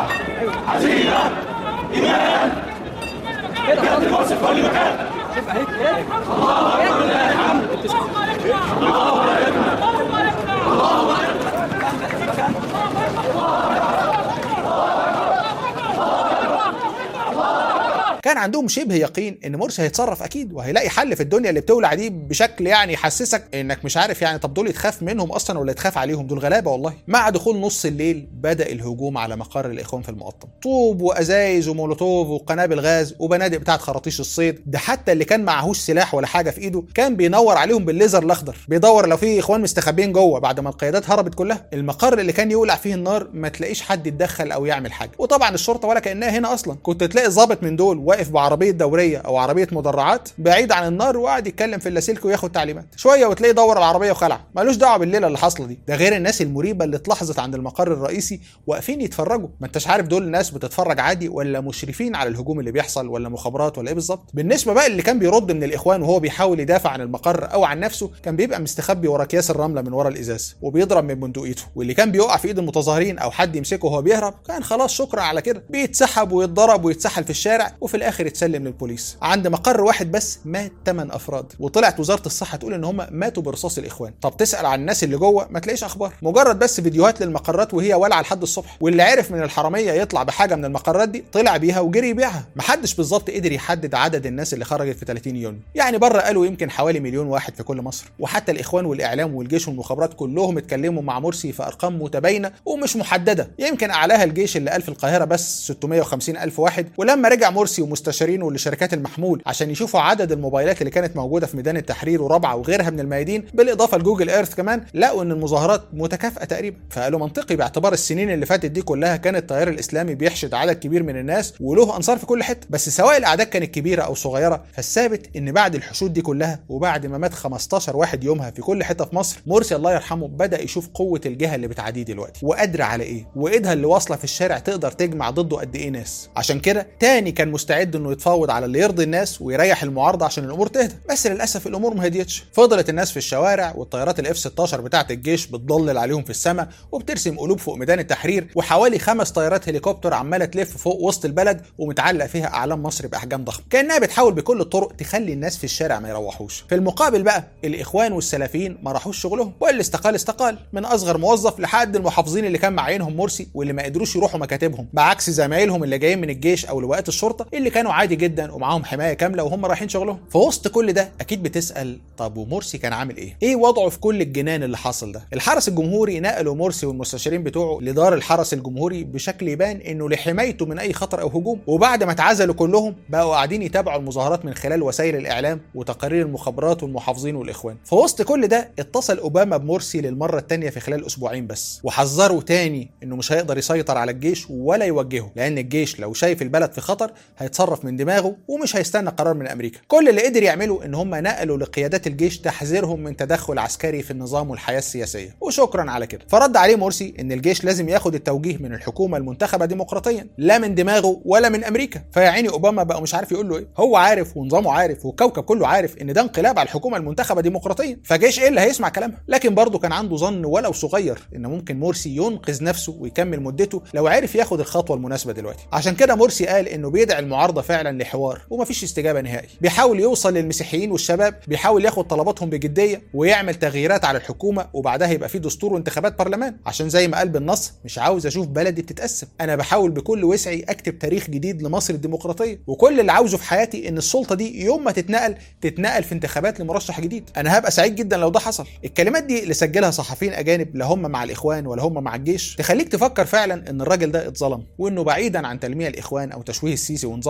كان عندهم شبه يقين ان مرسي هيتصرف اكيد وهيلاقي حل في الدنيا اللي بتولع دي بشكل يعني يحسسك انك مش عارف يعني طب دول يتخاف منهم اصلا ولا يتخاف عليهم دول غلابه والله مع دخول نص الليل بدا الهجوم على مقر الاخوان في المقطم طوب وازايز ومولوتوف وقنابل غاز وبنادق بتاعت خراطيش الصيد ده حتى اللي كان معهوش سلاح ولا حاجه في ايده كان بينور عليهم بالليزر الاخضر بيدور لو في اخوان مستخبيين جوه بعد ما القيادات هربت كلها المقر اللي كان يولع فيه النار ما تلاقيش حد يتدخل او يعمل حاجه وطبعا الشرطه ولا كانها هنا اصلا كنت تلاقي ظابط من دول واقف بعربيه دوريه او عربيه مدرعات بعيد عن النار وقاعد يتكلم في اللاسلكي وياخد تعليمات شويه وتلاقيه دور العربيه وخلع ملوش دعوه بالليله اللي حاصله دي ده غير الناس المريبه اللي اتلاحظت عند المقر الرئيسي واقفين يتفرجوا ما انتش عارف دول ناس بتتفرج عادي ولا مشرفين على الهجوم اللي بيحصل ولا مخابرات ولا ايه بالظبط بالنسبه بقى اللي كان بيرد من الاخوان وهو بيحاول يدافع عن المقر او عن نفسه كان بيبقى مستخبي ورا اكياس الرمله من ورا الازاز وبيضرب من بندقيته واللي كان بيقع في ايد المتظاهرين او حد يمسكه وهو بيهرب كان خلاص شكرا على كده بيتسحب ويتضرب ويتسحل في الشارع وفي الاخر يتسلم للبوليس عند مقر واحد بس مات 8 افراد وطلعت وزاره الصحه تقول ان هم ماتوا برصاص الاخوان طب تسال عن الناس اللي جوه ما تلاقيش اخبار مجرد بس فيديوهات للمقرات وهي والعه لحد الصبح واللي عرف من الحراميه يطلع بحاجه من المقرات دي طلع بيها وجري يبيعها محدش بالظبط قدر يحدد عدد الناس اللي خرجت في 30 يونيو يعني بره قالوا يمكن حوالي مليون واحد في كل مصر وحتى الاخوان والاعلام والجيش والمخابرات كلهم اتكلموا مع مرسي في ارقام متباينه ومش محدده يمكن اعلاها الجيش اللي قال في القاهره بس 650 الف واحد ولما رجع مرسي ومستشارينه لشركات المحمول عشان يشوفوا عدد الموبايلات اللي كانت موجوده في ميدان التحرير ورابعه وغيرها من الميادين بالاضافه لجوجل ايرث كمان لقوا ان المظاهرات متكافئه تقريبا فقالوا منطقي باعتبار السنين اللي فاتت دي كلها كان التيار الاسلامي بيحشد عدد كبير من الناس وله انصار في كل حته بس سواء الاعداد كانت كبيره او صغيره فالثابت ان بعد الحشود دي كلها وبعد ما مات 15 واحد يومها في كل حته في مصر مرسي الله يرحمه بدا يشوف قوه الجهه اللي بتعاديه دلوقتي وقادره على ايه وايدها اللي واصله في الشارع تقدر تجمع ضده قد ايه ناس عشان كده تاني كان مستعد انه يتفاوض على اللي يرضي الناس ويريح المعارضه عشان الامور تهدى بس للاسف الامور ما هديتش فضلت الناس في الشوارع والطيارات الاف 16 بتاعه الجيش بتضلل عليهم في السماء وبترسم قلوب فوق ميدان التحرير وحوالي خمس طيارات هليكوبتر عماله تلف فوق وسط البلد ومتعلق فيها اعلام مصر باحجام ضخمه كانها بتحاول بكل الطرق تخلي الناس في الشارع ما يروحوش في المقابل بقى الاخوان والسلفيين ما راحوش شغلهم واللي استقال استقال من اصغر موظف لحد المحافظين اللي كان معينهم مرسي واللي ما قدروش يروحوا مكاتبهم بعكس زمايلهم اللي جايين من الجيش او لواءات الشرطه اللي كانوا عادي جدا ومعاهم حمايه كامله وهم رايحين شغلهم في وسط كل ده اكيد بتسال طب ومرسي كان عامل ايه ايه وضعه في كل الجنان اللي حاصل ده الحرس الجمهوري نقلوا مرسي والمستشارين بتوعه لدار الحرس الجمهوري بشكل يبان انه لحمايته من اي خطر او هجوم وبعد ما اتعزلوا كلهم بقوا قاعدين يتابعوا المظاهرات من خلال وسائل الاعلام وتقارير المخابرات والمحافظين والاخوان في وسط كل ده اتصل اوباما بمرسي للمره الثانيه في خلال اسبوعين بس وحذره تاني انه مش هيقدر يسيطر على الجيش ولا يوجهه لان الجيش لو شايف البلد في خطر هيتصرف من دماغه ومش هيستنى قرار من امريكا كل اللي قدر يعمله ان هم نقلوا لقيادات الجيش تحذيرهم من تدخل عسكري في النظام والحياه السياسيه وشكرا على كده فرد عليه مرسي ان الجيش لازم ياخد التوجيه من الحكومه المنتخبه ديمقراطيا لا من دماغه ولا من امريكا فيا عيني اوباما بقى مش عارف يقول له ايه هو عارف ونظامه عارف والكوكب كله عارف ان ده انقلاب على الحكومه المنتخبه ديمقراطيا فجيش ايه اللي هيسمع كلامها لكن برضه كان عنده ظن ولو صغير ان ممكن مرسي ينقذ نفسه ويكمل مدته لو عرف ياخد الخطوه المناسبه دلوقتي عشان كده مرسي قال انه بيدعي المعارضه فعلا لحوار ومفيش استجابه نهائي بيحاول يوصل للمسيحيين والشباب بيحاول ياخد طلباتهم بجديه ويعمل تغييرات على الحكومه وبعدها يبقى في دستور وانتخابات برلمان عشان زي ما قال بالنص مش عاوز اشوف بلدي بتتقسم انا بحاول بكل وسعي اكتب تاريخ جديد لمصر الديمقراطيه وكل اللي عاوزه في حياتي ان السلطه دي يوم ما تتنقل تتنقل في انتخابات لمرشح جديد انا هبقى سعيد جدا لو ده حصل الكلمات دي اللي سجلها صحفيين اجانب لا هم مع الاخوان ولا هم مع الجيش تخليك تفكر فعلا ان الراجل ده اتظلم وانه بعيدا عن تلميع الاخوان او تشويه السيسي ونظامه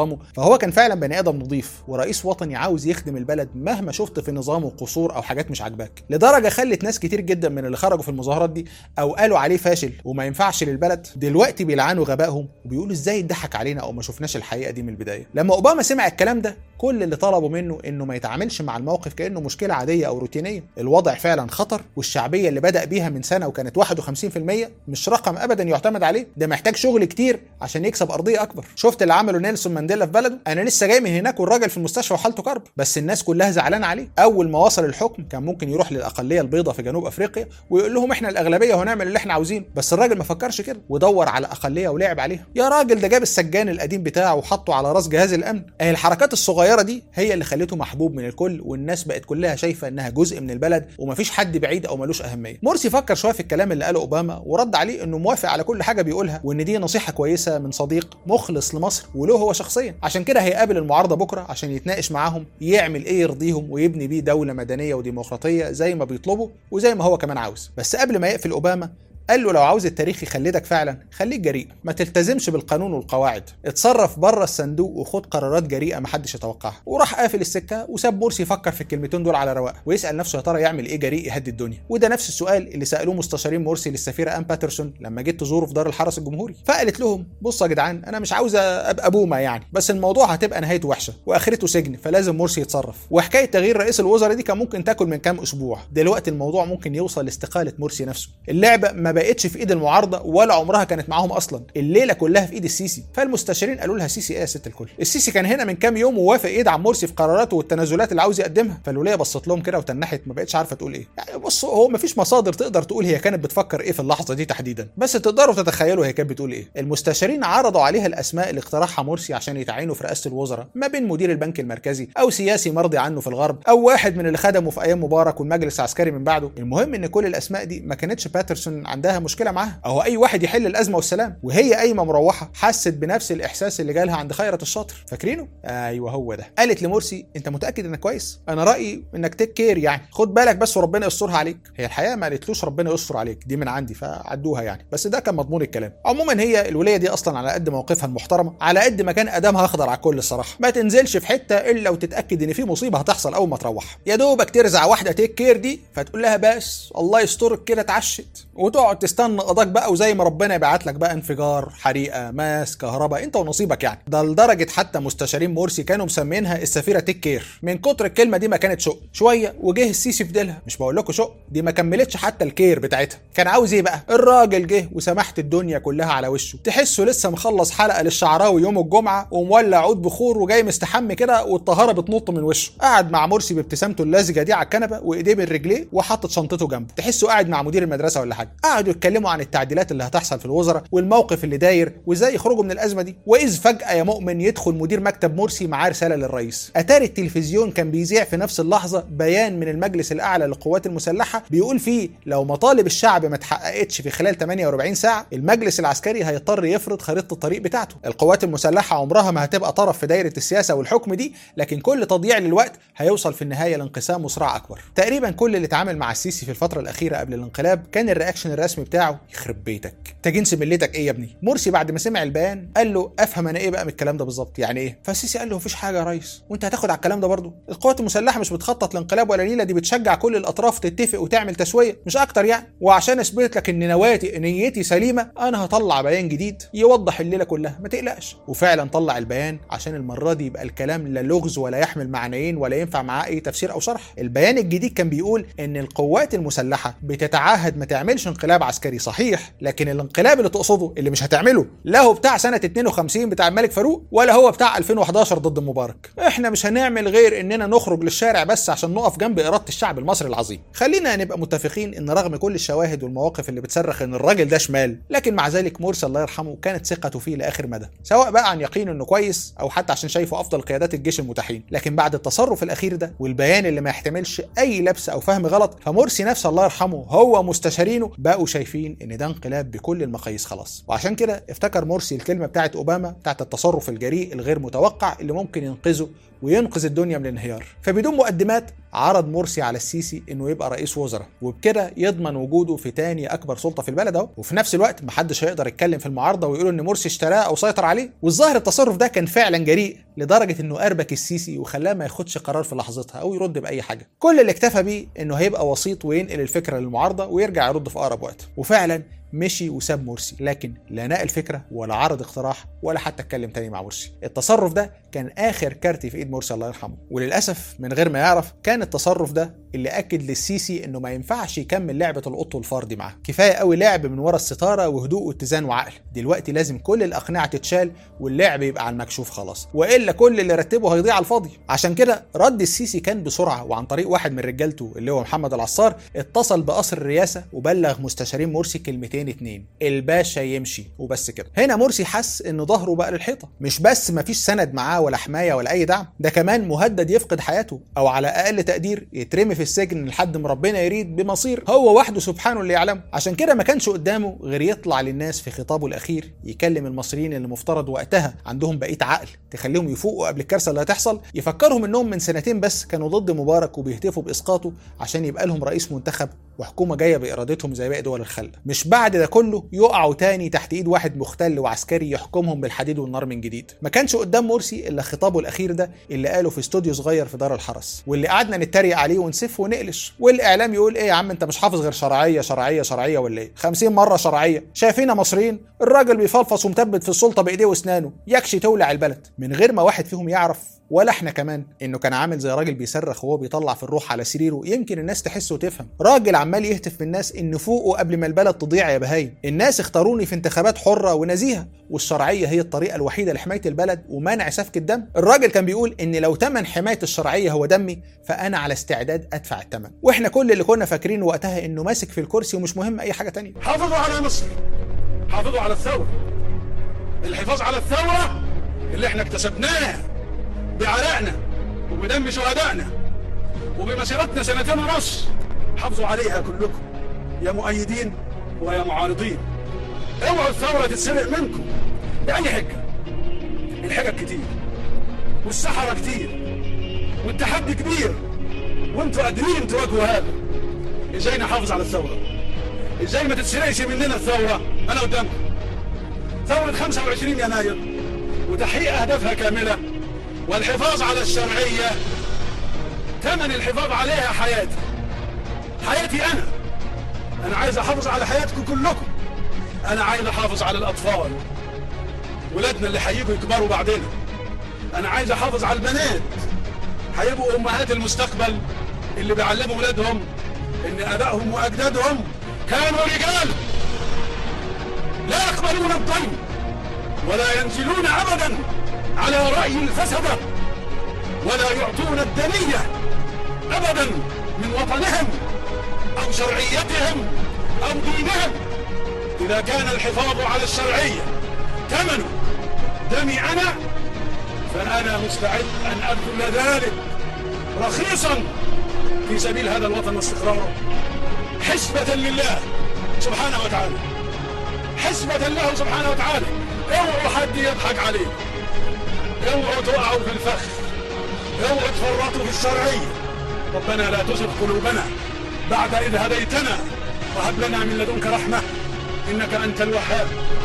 نظامه فهو كان فعلا بني ادم نظيف ورئيس وطني عاوز يخدم البلد مهما شفت في نظامه قصور او حاجات مش عاجباك لدرجه خلت ناس كتير جدا من اللي خرجوا في المظاهرات دي او قالوا عليه فاشل وما ينفعش للبلد دلوقتي بيلعنوا غبائهم وبيقولوا ازاي اتضحك علينا او ما شفناش الحقيقه دي من البدايه لما اوباما سمع الكلام ده كل اللي طلبوا منه انه ما يتعاملش مع الموقف كانه مشكله عاديه او روتينيه الوضع فعلا خطر والشعبيه اللي بدا بيها من سنه وكانت 51% مش رقم ابدا يعتمد عليه ده محتاج شغل كتير عشان يكسب ارضيه اكبر شفت اللي عمله نيلسون مانديلا في بلده انا لسه جاي من هناك والراجل في المستشفى وحالته كرب بس الناس كلها زعلانه عليه اول ما وصل الحكم كان ممكن يروح للاقليه البيضاء في جنوب افريقيا ويقول لهم احنا الاغلبيه وهنعمل اللي احنا عاوزينه بس الراجل ما فكرش كده ودور على اقليه ولعب عليها يا راجل ده جاب السجان القديم بتاعه وحطه على راس جهاز الامن اهي الحركات الصغيره دي هي اللي خلته محبوب من الكل والناس بقت كلها شايفه انها جزء من البلد ومفيش حد بعيد او ملوش اهميه مرسي فكر شويه في الكلام اللي قاله اوباما ورد عليه انه موافق على كل حاجه بيقولها وان دي نصيحه كويسه من صديق مخلص لمصر وله هو شخصيا عشان كده هيقابل المعارضه بكره عشان يتناقش معاهم يعمل ايه يرضيهم ويبني بيه دوله مدنيه وديمقراطيه زي ما بيطلبوا وزي ما هو كمان عاوز بس قبل ما يقفل اوباما قال له لو عاوز التاريخ يخلدك فعلا خليك جريء ما تلتزمش بالقانون والقواعد اتصرف بره الصندوق وخد قرارات جريئه محدش يتوقعها وراح قافل السكه وساب مرسي يفكر في الكلمتين دول على رواق ويسال نفسه يا ترى يعمل ايه جريء يهدي الدنيا وده نفس السؤال اللي سالوه مستشارين مرسي للسفيره ام باترسون لما جيت تزوره في دار الحرس الجمهوري فقالت لهم بصوا يا جدعان انا مش عاوزه ابقى بومه يعني بس الموضوع هتبقى نهايته وحشه واخرته سجن فلازم مرسي يتصرف وحكايه تغيير رئيس الوزراء دي كان ممكن تاكل من كام اسبوع دلوقتي الموضوع ممكن يوصل لاستقاله مرسي نفسه اللعبه ما بقتش في ايد المعارضه ولا عمرها كانت معاهم اصلا الليله كلها في ايد السيسي فالمستشارين قالوا لها سيسي ايه يا ست الكل السيسي كان هنا من كام يوم ووافق يدعم مرسي في قراراته والتنازلات اللي عاوز يقدمها فالوليه بصت لهم كده وتنحت ما بقتش عارفه تقول ايه يعني بصوا هو ما فيش مصادر تقدر تقول هي كانت بتفكر ايه في اللحظه دي تحديدا بس تقدروا تتخيلوا هي كانت بتقول ايه المستشارين عرضوا عليها الاسماء اللي اقترحها مرسي عشان يتعينوا في رئاسه الوزراء ما بين مدير البنك المركزي او سياسي مرضي عنه في الغرب او واحد من اللي خدمه في ايام مبارك والمجلس العسكري من بعده المهم ان كل الاسماء دي ما كانتش باترسون عندها مشكله معاها او اي واحد يحل الازمه والسلام وهي قايمه مروحه حست بنفس الاحساس اللي جالها عند خيرت الشاطر فاكرينه ايوه هو ده قالت لمرسي انت متاكد انك كويس انا رايي انك تيك كير يعني خد بالك بس وربنا يسترها عليك هي الحقيقه ما قالتلوش ربنا يستر عليك دي من عندي فعدوها يعني بس ده كان مضمون الكلام عموما هي الوليه دي اصلا على قد موقفها المحترمه على قد ما كان ادمها اخضر على الكل الصراحه ما تنزلش في حته الا وتتاكد ان في مصيبه هتحصل اول ما تروح يا دوبك ترزع واحده تيك كير دي فتقول لها بس الله يسترك كده اتعشت وتقعد تستنى قضاك بقى وزي ما ربنا يبعت لك بقى انفجار حريقه ماس كهرباء انت ونصيبك يعني ده لدرجه حتى مستشارين مرسي كانوا مسمينها السفيره تيك كير من كتر الكلمه دي ما كانت شق شويه وجه السيسي في ديلها مش بقول لكم شق دي ما كملتش حتى الكير بتاعتها كان عاوز ايه بقى الراجل جه وسمحت الدنيا كلها على وشه تحسه لسه مخلص حلقه للشعراوي يوم الجمعه ومولع عود بخور وجاي مستحمي كده والطهاره بتنط من وشه قعد مع مرسي بابتسامته اللزجه دي على الكنبه وايديه بين رجليه وحاطط شنطته جنبه تحسه قاعد مع مدير المدرسه ولا حاجه قعدوا يتكلموا عن التعديلات اللي هتحصل في الوزراء والموقف اللي داير وازاي يخرجوا من الازمه دي واذ فجاه يا مؤمن يدخل مدير مكتب مرسي معاه رساله للرئيس اتاري التلفزيون كان بيذيع في نفس اللحظه بيان من المجلس الاعلى للقوات المسلحه بيقول فيه لو مطالب الشعب ما اتحققتش في خلال 48 ساعه المجلس العسكري هيضطر يفرض خريطه الطريق بتاعته القوات المسلحه عمرها ما هتبقى طرف في دايره السياسه والحكم دي لكن كل تضييع للوقت هيوصل في النهايه لانقسام وصراع اكبر تقريبا كل اللي اتعامل مع السيسي في الفتره الاخيره قبل الانقلاب كان الرياكشن الرسمي بتاعه يخرب بيتك تجنس ملتك ايه يا ابني مرسي بعد ما سمع البيان قال له افهم انا ايه بقى من الكلام ده بالظبط يعني ايه فالسيسي قال له مفيش حاجه يا ريس وانت هتاخد على الكلام ده برضه القوات المسلحه مش بتخطط لانقلاب ولا نيله دي بتشجع كل الاطراف تتفق وتعمل تسويه مش اكتر يعني وعشان اثبت لك ان نواتي نيتي سليمه انا هطلع بيان جديد يوضح الليله كلها ما تقلقش وفعلا طلع البيان عشان المره دي يبقى الكلام لا لغز ولا يحمل معنيين ولا ينفع معاه اي تفسير او شرح البيان الجديد كان بيقول ان القوات المسلحه بتتعهد ما تعملش انقلاب عسكري صحيح لكن الانقلاب اللي تقصده اللي مش هتعمله لا هو بتاع سنه 52 بتاع الملك فاروق ولا هو بتاع 2011 ضد مبارك احنا مش هنعمل غير اننا نخرج للشارع بس عشان نقف جنب اراده الشعب المصري العظيم خلينا نبقى متفقين ان رغم كل الشواهد والمواقف اللي بتصرخ ان الراجل ده شمال لكن مع ذلك مرسي الله يرحمه كانت ثقته فيه لاخر مدى سواء بقى عن يقين انه كويس او حتى عشان شايفه افضل قيادات الجيش المتاحين لكن بعد التصرف الاخير ده والبيان اللي ما يحتملش اي لبس او فهم غلط فمرسي نفسه الله يرحمه هو مستشارينه بقوا شايفين ان ده انقلاب بكل المقاييس خلاص وعشان كده افتكر مرسي الكلمه بتاعت اوباما بتاعت التصرف الجريء الغير متوقع اللي ممكن ينقذه وينقذ الدنيا من الانهيار فبدون مقدمات عرض مرسي على السيسي انه يبقى رئيس وزراء وبكده يضمن وجوده في تاني اكبر سلطه في البلد اهو وفي نفس الوقت محدش هيقدر يتكلم في المعارضه ويقول ان مرسي اشتراه او سيطر عليه والظاهر التصرف ده كان فعلا جريء لدرجه انه اربك السيسي وخلاه ما ياخدش قرار في لحظتها او يرد باي حاجه كل اللي اكتفى بيه انه هيبقى وسيط وينقل الفكره للمعارضه ويرجع يرد في اقرب وقت وفعلا مشي وساب مرسي لكن لا نقل فكره ولا عرض اقتراح ولا حتى اتكلم تاني مع مرسي التصرف ده كان اخر كارت في ايد مرسي الله يرحمه وللاسف من غير ما يعرف كان التصرف ده اللي اكد للسيسي انه ما ينفعش يكمل لعبه القط والفار دي معاه كفايه قوي لعب من ورا الستاره وهدوء واتزان وعقل دلوقتي لازم كل الاقنعه تتشال واللعب يبقى على المكشوف خلاص والا كل اللي رتبه هيضيع على الفاضي عشان كده رد السيسي كان بسرعه وعن طريق واحد من رجالته اللي هو محمد العصار اتصل بقصر الرئاسه وبلغ مستشارين مرسي كلمتين اتنين الباشا يمشي وبس كده هنا مرسي حس ان ظهره بقى للحيطه مش بس مفيش سند معاه ولا حمايه ولا اي دعم ده كمان مهدد يفقد حياته او على اقل تقدير يترمي في السجن لحد ما ربنا يريد بمصير هو وحده سبحانه اللي يعلمه عشان كده ما كانش قدامه غير يطلع للناس في خطابه الاخير يكلم المصريين اللي مفترض وقتها عندهم بقيه عقل تخليهم يفوقوا قبل الكارثه اللي هتحصل يفكرهم انهم من سنتين بس كانوا ضد مبارك وبيهتفوا باسقاطه عشان يبقى لهم رئيس منتخب وحكومه جايه بارادتهم زي باقي دول الخلق مش بعد ده كله يقعوا تاني تحت ايد واحد مختل وعسكري يحكمهم بالحديد والنار من جديد ما كانش قدام مرسي الا خطابه الاخير ده اللي قاله في استوديو صغير في دار الحرس واللي قعدنا نتريق عليه ونسف ونقلش والاعلام يقول ايه يا عم انت مش حافظ غير شرعيه شرعيه شرعيه ولا ايه 50 مره شرعيه شايفينا مصريين الراجل بيفلفص ومثبت في السلطه بايديه واسنانه يكشي تولع البلد من غير ما واحد فيهم يعرف ولا احنا كمان انه كان عامل زي راجل بيصرخ وهو بيطلع في الروح على سريره يمكن الناس تحس وتفهم راجل عمال يهتف بالناس ان فوقه قبل ما البلد تضيع يا بهايم الناس اختاروني في انتخابات حره ونزيهه والشرعيه هي الطريقه الوحيده لحمايه البلد ومنع سفك الدم الراجل كان بيقول ان لو تمن حمايه الشرعيه هو دمي فانا على استعداد ادفع الثمن واحنا كل اللي كنا فاكرين وقتها انه ماسك في الكرسي ومش مهم اي حاجه تانية حافظوا على مصر حافظوا على الثورة الحفاظ على الثورة اللي احنا اكتسبناها بعرقنا وبدم شهدائنا وبمسيرتنا سنتين ونص حافظوا عليها كلكم يا مؤيدين ويا معارضين اوعوا الثورة تتسرق منكم بأي حجة الحجج كتير والسحرة كتير والتحدي كبير وانتوا قادرين تواجهوا هذا ازاي نحافظ على الثورة ازاي ما تتسرقش مننا الثورة انا قدامكم ثورة 25 يناير وتحقيق اهدافها كاملة والحفاظ على الشرعية ثمن الحفاظ عليها حياتي حياتي انا انا عايز احافظ على حياتكم كلكم انا عايز احافظ على الاطفال ولادنا اللي هيجوا يكبروا بعدنا انا عايز احافظ على البنات هيبقوا امهات المستقبل اللي بيعلموا ولادهم ان ابائهم واجدادهم كانوا رجال لا يقبلون الظلم ولا ينزلون ابدا على راي الفسده ولا يعطون الدنيه ابدا من وطنهم او شرعيتهم او دينهم اذا كان الحفاظ على الشرعيه ثمن دمي انا فانا مستعد ان ابذل ذلك رخيصا في سبيل هذا الوطن واستقراره حسبة لله سبحانه وتعالى حسبة له سبحانه وتعالى اوعوا حد يضحك عليه اوعوا تقعوا في الفخ اوعوا تفرطوا في الشرعية ربنا لا تزغ قلوبنا بعد إذ هديتنا وهب لنا من لدنك رحمة إنك أنت الوهاب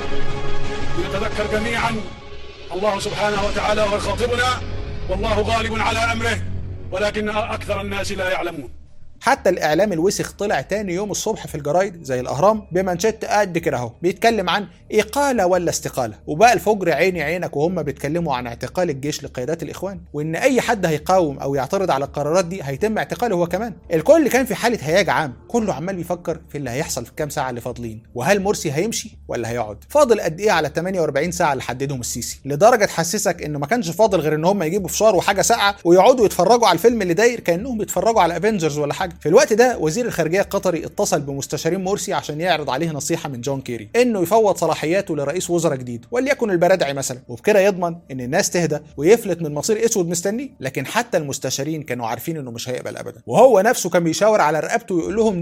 لنتذكر جميعا الله سبحانه وتعالى هو خاطبنا والله غالب على أمره ولكن أكثر الناس لا يعلمون حتى الاعلام الوسخ طلع تاني يوم الصبح في الجرايد زي الاهرام بمانشيت قد كده اهو بيتكلم عن اقاله ولا استقاله وبقى الفجر عيني عينك وهم بيتكلموا عن اعتقال الجيش لقيادات الاخوان وان اي حد هيقاوم او يعترض على القرارات دي هيتم اعتقاله هو كمان الكل كان في حاله هياج عام كله عمال بيفكر في اللي هيحصل في الكام ساعه اللي فاضلين وهل مرسي هيمشي ولا هيقعد فاضل قد ايه على 48 ساعه اللي حددهم السيسي لدرجه تحسسك انه ما كانش فاضل غير ان هم يجيبوا فشار وحاجه ساقعه ويقعدوا يتفرجوا على الفيلم اللي داير كانهم بيتفرجوا على افنجرز ولا حاجه في الوقت ده وزير الخارجيه القطري اتصل بمستشارين مرسي عشان يعرض عليه نصيحه من جون كيري انه يفوض صلاحياته لرئيس وزراء جديد وليكن البرادعي مثلا وبكده يضمن ان الناس تهدى ويفلت من مصير اسود مستنيه لكن حتى المستشارين كانوا عارفين انه مش هيقبل ابدا وهو نفسه كان بيشاور على رقبته ويقول لهم دي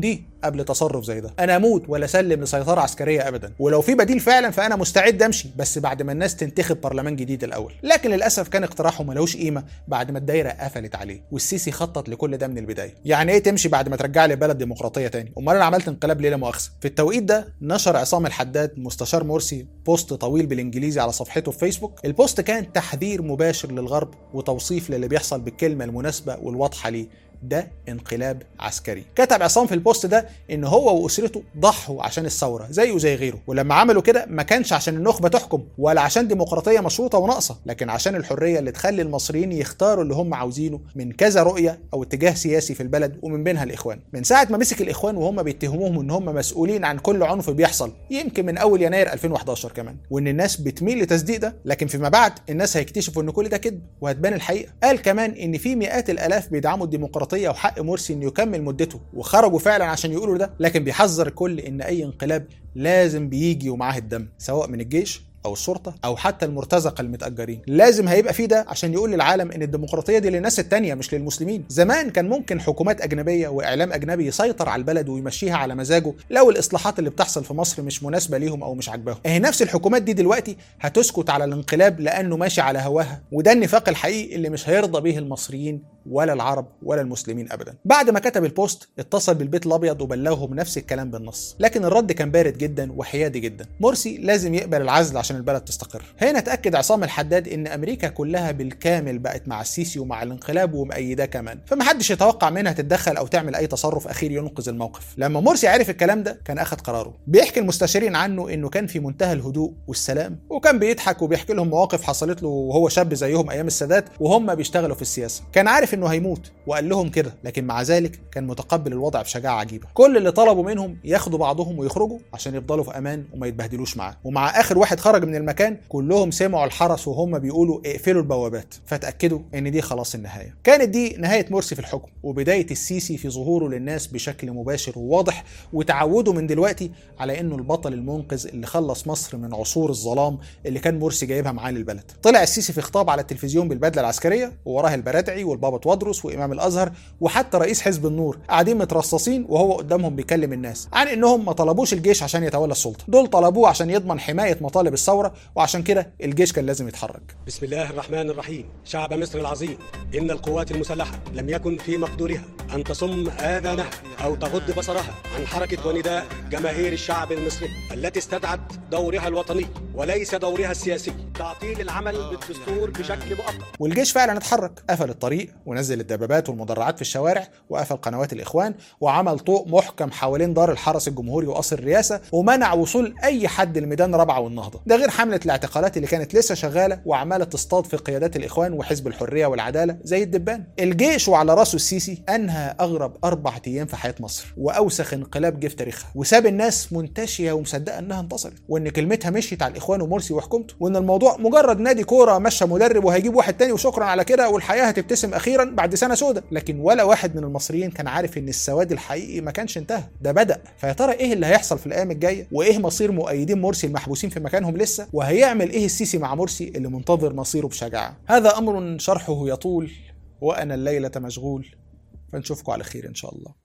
قبل تصرف زي ده انا اموت ولا اسلم لسيطره عسكريه ابدا ولو في بديل فعلا فانا مستعد امشي بس بعد ما الناس تنتخب برلمان جديد الاول لكن للاسف كان اقتراحه ملوش قيمه بعد ما الدايره قفلت عليه والسيسي خطط لكل ده من البدايه يعني ايه تمشي بعد ما ترجع لي بلد ديمقراطيه تاني امال انا عملت انقلاب ليه لا مؤاخذه في التوقيت ده نشر عصام الحداد مستشار مرسي بوست طويل بالانجليزي على صفحته في فيسبوك البوست كان تحذير مباشر للغرب وتوصيف للي بيحصل بالكلمه المناسبه والواضحه ليه ده انقلاب عسكري كتب عصام في البوست ده ان هو واسرته ضحوا عشان الثوره زيه زي غيره ولما عملوا كده ما كانش عشان النخبه تحكم ولا عشان ديمقراطيه مشروطه وناقصه لكن عشان الحريه اللي تخلي المصريين يختاروا اللي هم عاوزينه من كذا رؤيه او اتجاه سياسي في البلد ومن بينها الاخوان من ساعه ما مسك الاخوان وهم بيتهموهم ان هم مسؤولين عن كل عنف بيحصل يمكن من اول يناير 2011 كمان وان الناس بتميل لتصديق ده لكن فيما بعد الناس هيكتشفوا ان كل ده كذب وهتبان الحقيقه قال كمان ان في مئات الالاف بيدعموا الديمقراطيه وحق مرسي انه يكمل مدته وخرجوا فعلا عشان يقولوا ده لكن بيحذر الكل ان اي انقلاب لازم بيجي ومعاه الدم سواء من الجيش او الشرطه او حتى المرتزقه المتاجرين لازم هيبقى في ده عشان يقول للعالم ان الديمقراطيه دي للناس التانية مش للمسلمين زمان كان ممكن حكومات اجنبيه واعلام اجنبي يسيطر على البلد ويمشيها على مزاجه لو الاصلاحات اللي بتحصل في مصر مش مناسبه ليهم او مش عاجباهم اهي نفس الحكومات دي دلوقتي هتسكت على الانقلاب لانه ماشي على هواها وده النفاق الحقيقي اللي مش هيرضى به المصريين ولا العرب ولا المسلمين ابدا بعد ما كتب البوست اتصل بالبيت الابيض وبلغهم نفس الكلام بالنص لكن الرد كان بارد جدا وحيادي جدا مرسي لازم يقبل العزل عشان البلد تستقر هنا اتاكد عصام الحداد ان امريكا كلها بالكامل بقت مع السيسي ومع الانقلاب ومأيداه كمان فمحدش يتوقع منها تتدخل او تعمل اي تصرف اخير ينقذ الموقف لما مرسي عرف الكلام ده كان اخذ قراره بيحكي المستشارين عنه انه كان في منتهى الهدوء والسلام وكان بيضحك وبيحكي لهم مواقف حصلت له وهو شاب زيهم ايام السادات وهم بيشتغلوا في السياسه كان عارف انه هيموت وقال لهم كده لكن مع ذلك كان متقبل الوضع بشجاعه عجيبه كل اللي طلبوا منهم ياخدوا بعضهم ويخرجوا عشان يفضلوا في امان وما يتبهدلوش معاه ومع اخر واحد خرج من المكان كلهم سمعوا الحرس وهم بيقولوا اقفلوا البوابات فتاكدوا ان دي خلاص النهايه كانت دي نهايه مرسي في الحكم وبدايه السيسي في ظهوره للناس بشكل مباشر وواضح وتعودوا من دلوقتي على انه البطل المنقذ اللي خلص مصر من عصور الظلام اللي كان مرسي جايبها معاه للبلد طلع السيسي في خطاب على التلفزيون بالبدله العسكريه ووراه البرادعي والبابا تودرس وامام الازهر وحتى رئيس حزب النور قاعدين مترصصين وهو قدامهم بيكلم الناس عن انهم ما طلبوش الجيش عشان يتولى السلطه دول طلبوه عشان يضمن حمايه مطالب الثوره وعشان كده الجيش كان لازم يتحرك بسم الله الرحمن الرحيم شعب مصر العظيم إن القوات المسلحة لم يكن في مقدورها أن تصم آذانها أو تغض بصرها عن حركة ونداء جماهير الشعب المصري التي استدعت دورها الوطني وليس دورها السياسي تعطيل العمل بالدستور بشكل مؤقت والجيش فعلا اتحرك قفل الطريق ونزل الدبابات والمدرعات في الشوارع وقفل قنوات الاخوان وعمل طوق محكم حوالين دار الحرس الجمهوري وقصر الرئاسه ومنع وصول اي حد لميدان رابعه والنهضه ده غير حمله الاعتقالات اللي كانت لسه شغاله وعماله تصطاد في قيادات الاخوان وحزب الحريه والعداله زي الدبان الجيش وعلى راسه السيسي انهى اغرب اربع ايام في حياه مصر واوسخ انقلاب جه في تاريخها وساب الناس منتشيه ومصدقه انها انتصرت وان كلمتها مشيت على الاخوان ومرسي وحكومته وان الموضوع مجرد نادي كوره مشى مدرب وهيجيب واحد تاني وشكرا على كده والحياه هتبتسم اخيرا بعد سنه سودة لكن ولا واحد من المصريين كان عارف ان السواد الحقيقي ما كانش انتهى ده بدا فيا ترى ايه اللي هيحصل في الايام الجايه وايه مصير مؤيدين مرسي المحبوسين في مكانهم لسه وهيعمل ايه السيسي مع مرسي اللي منتظر مصيره بشجاعه هذا امر شرحه يطول وانا الليله مشغول فنشوفكم على خير ان شاء الله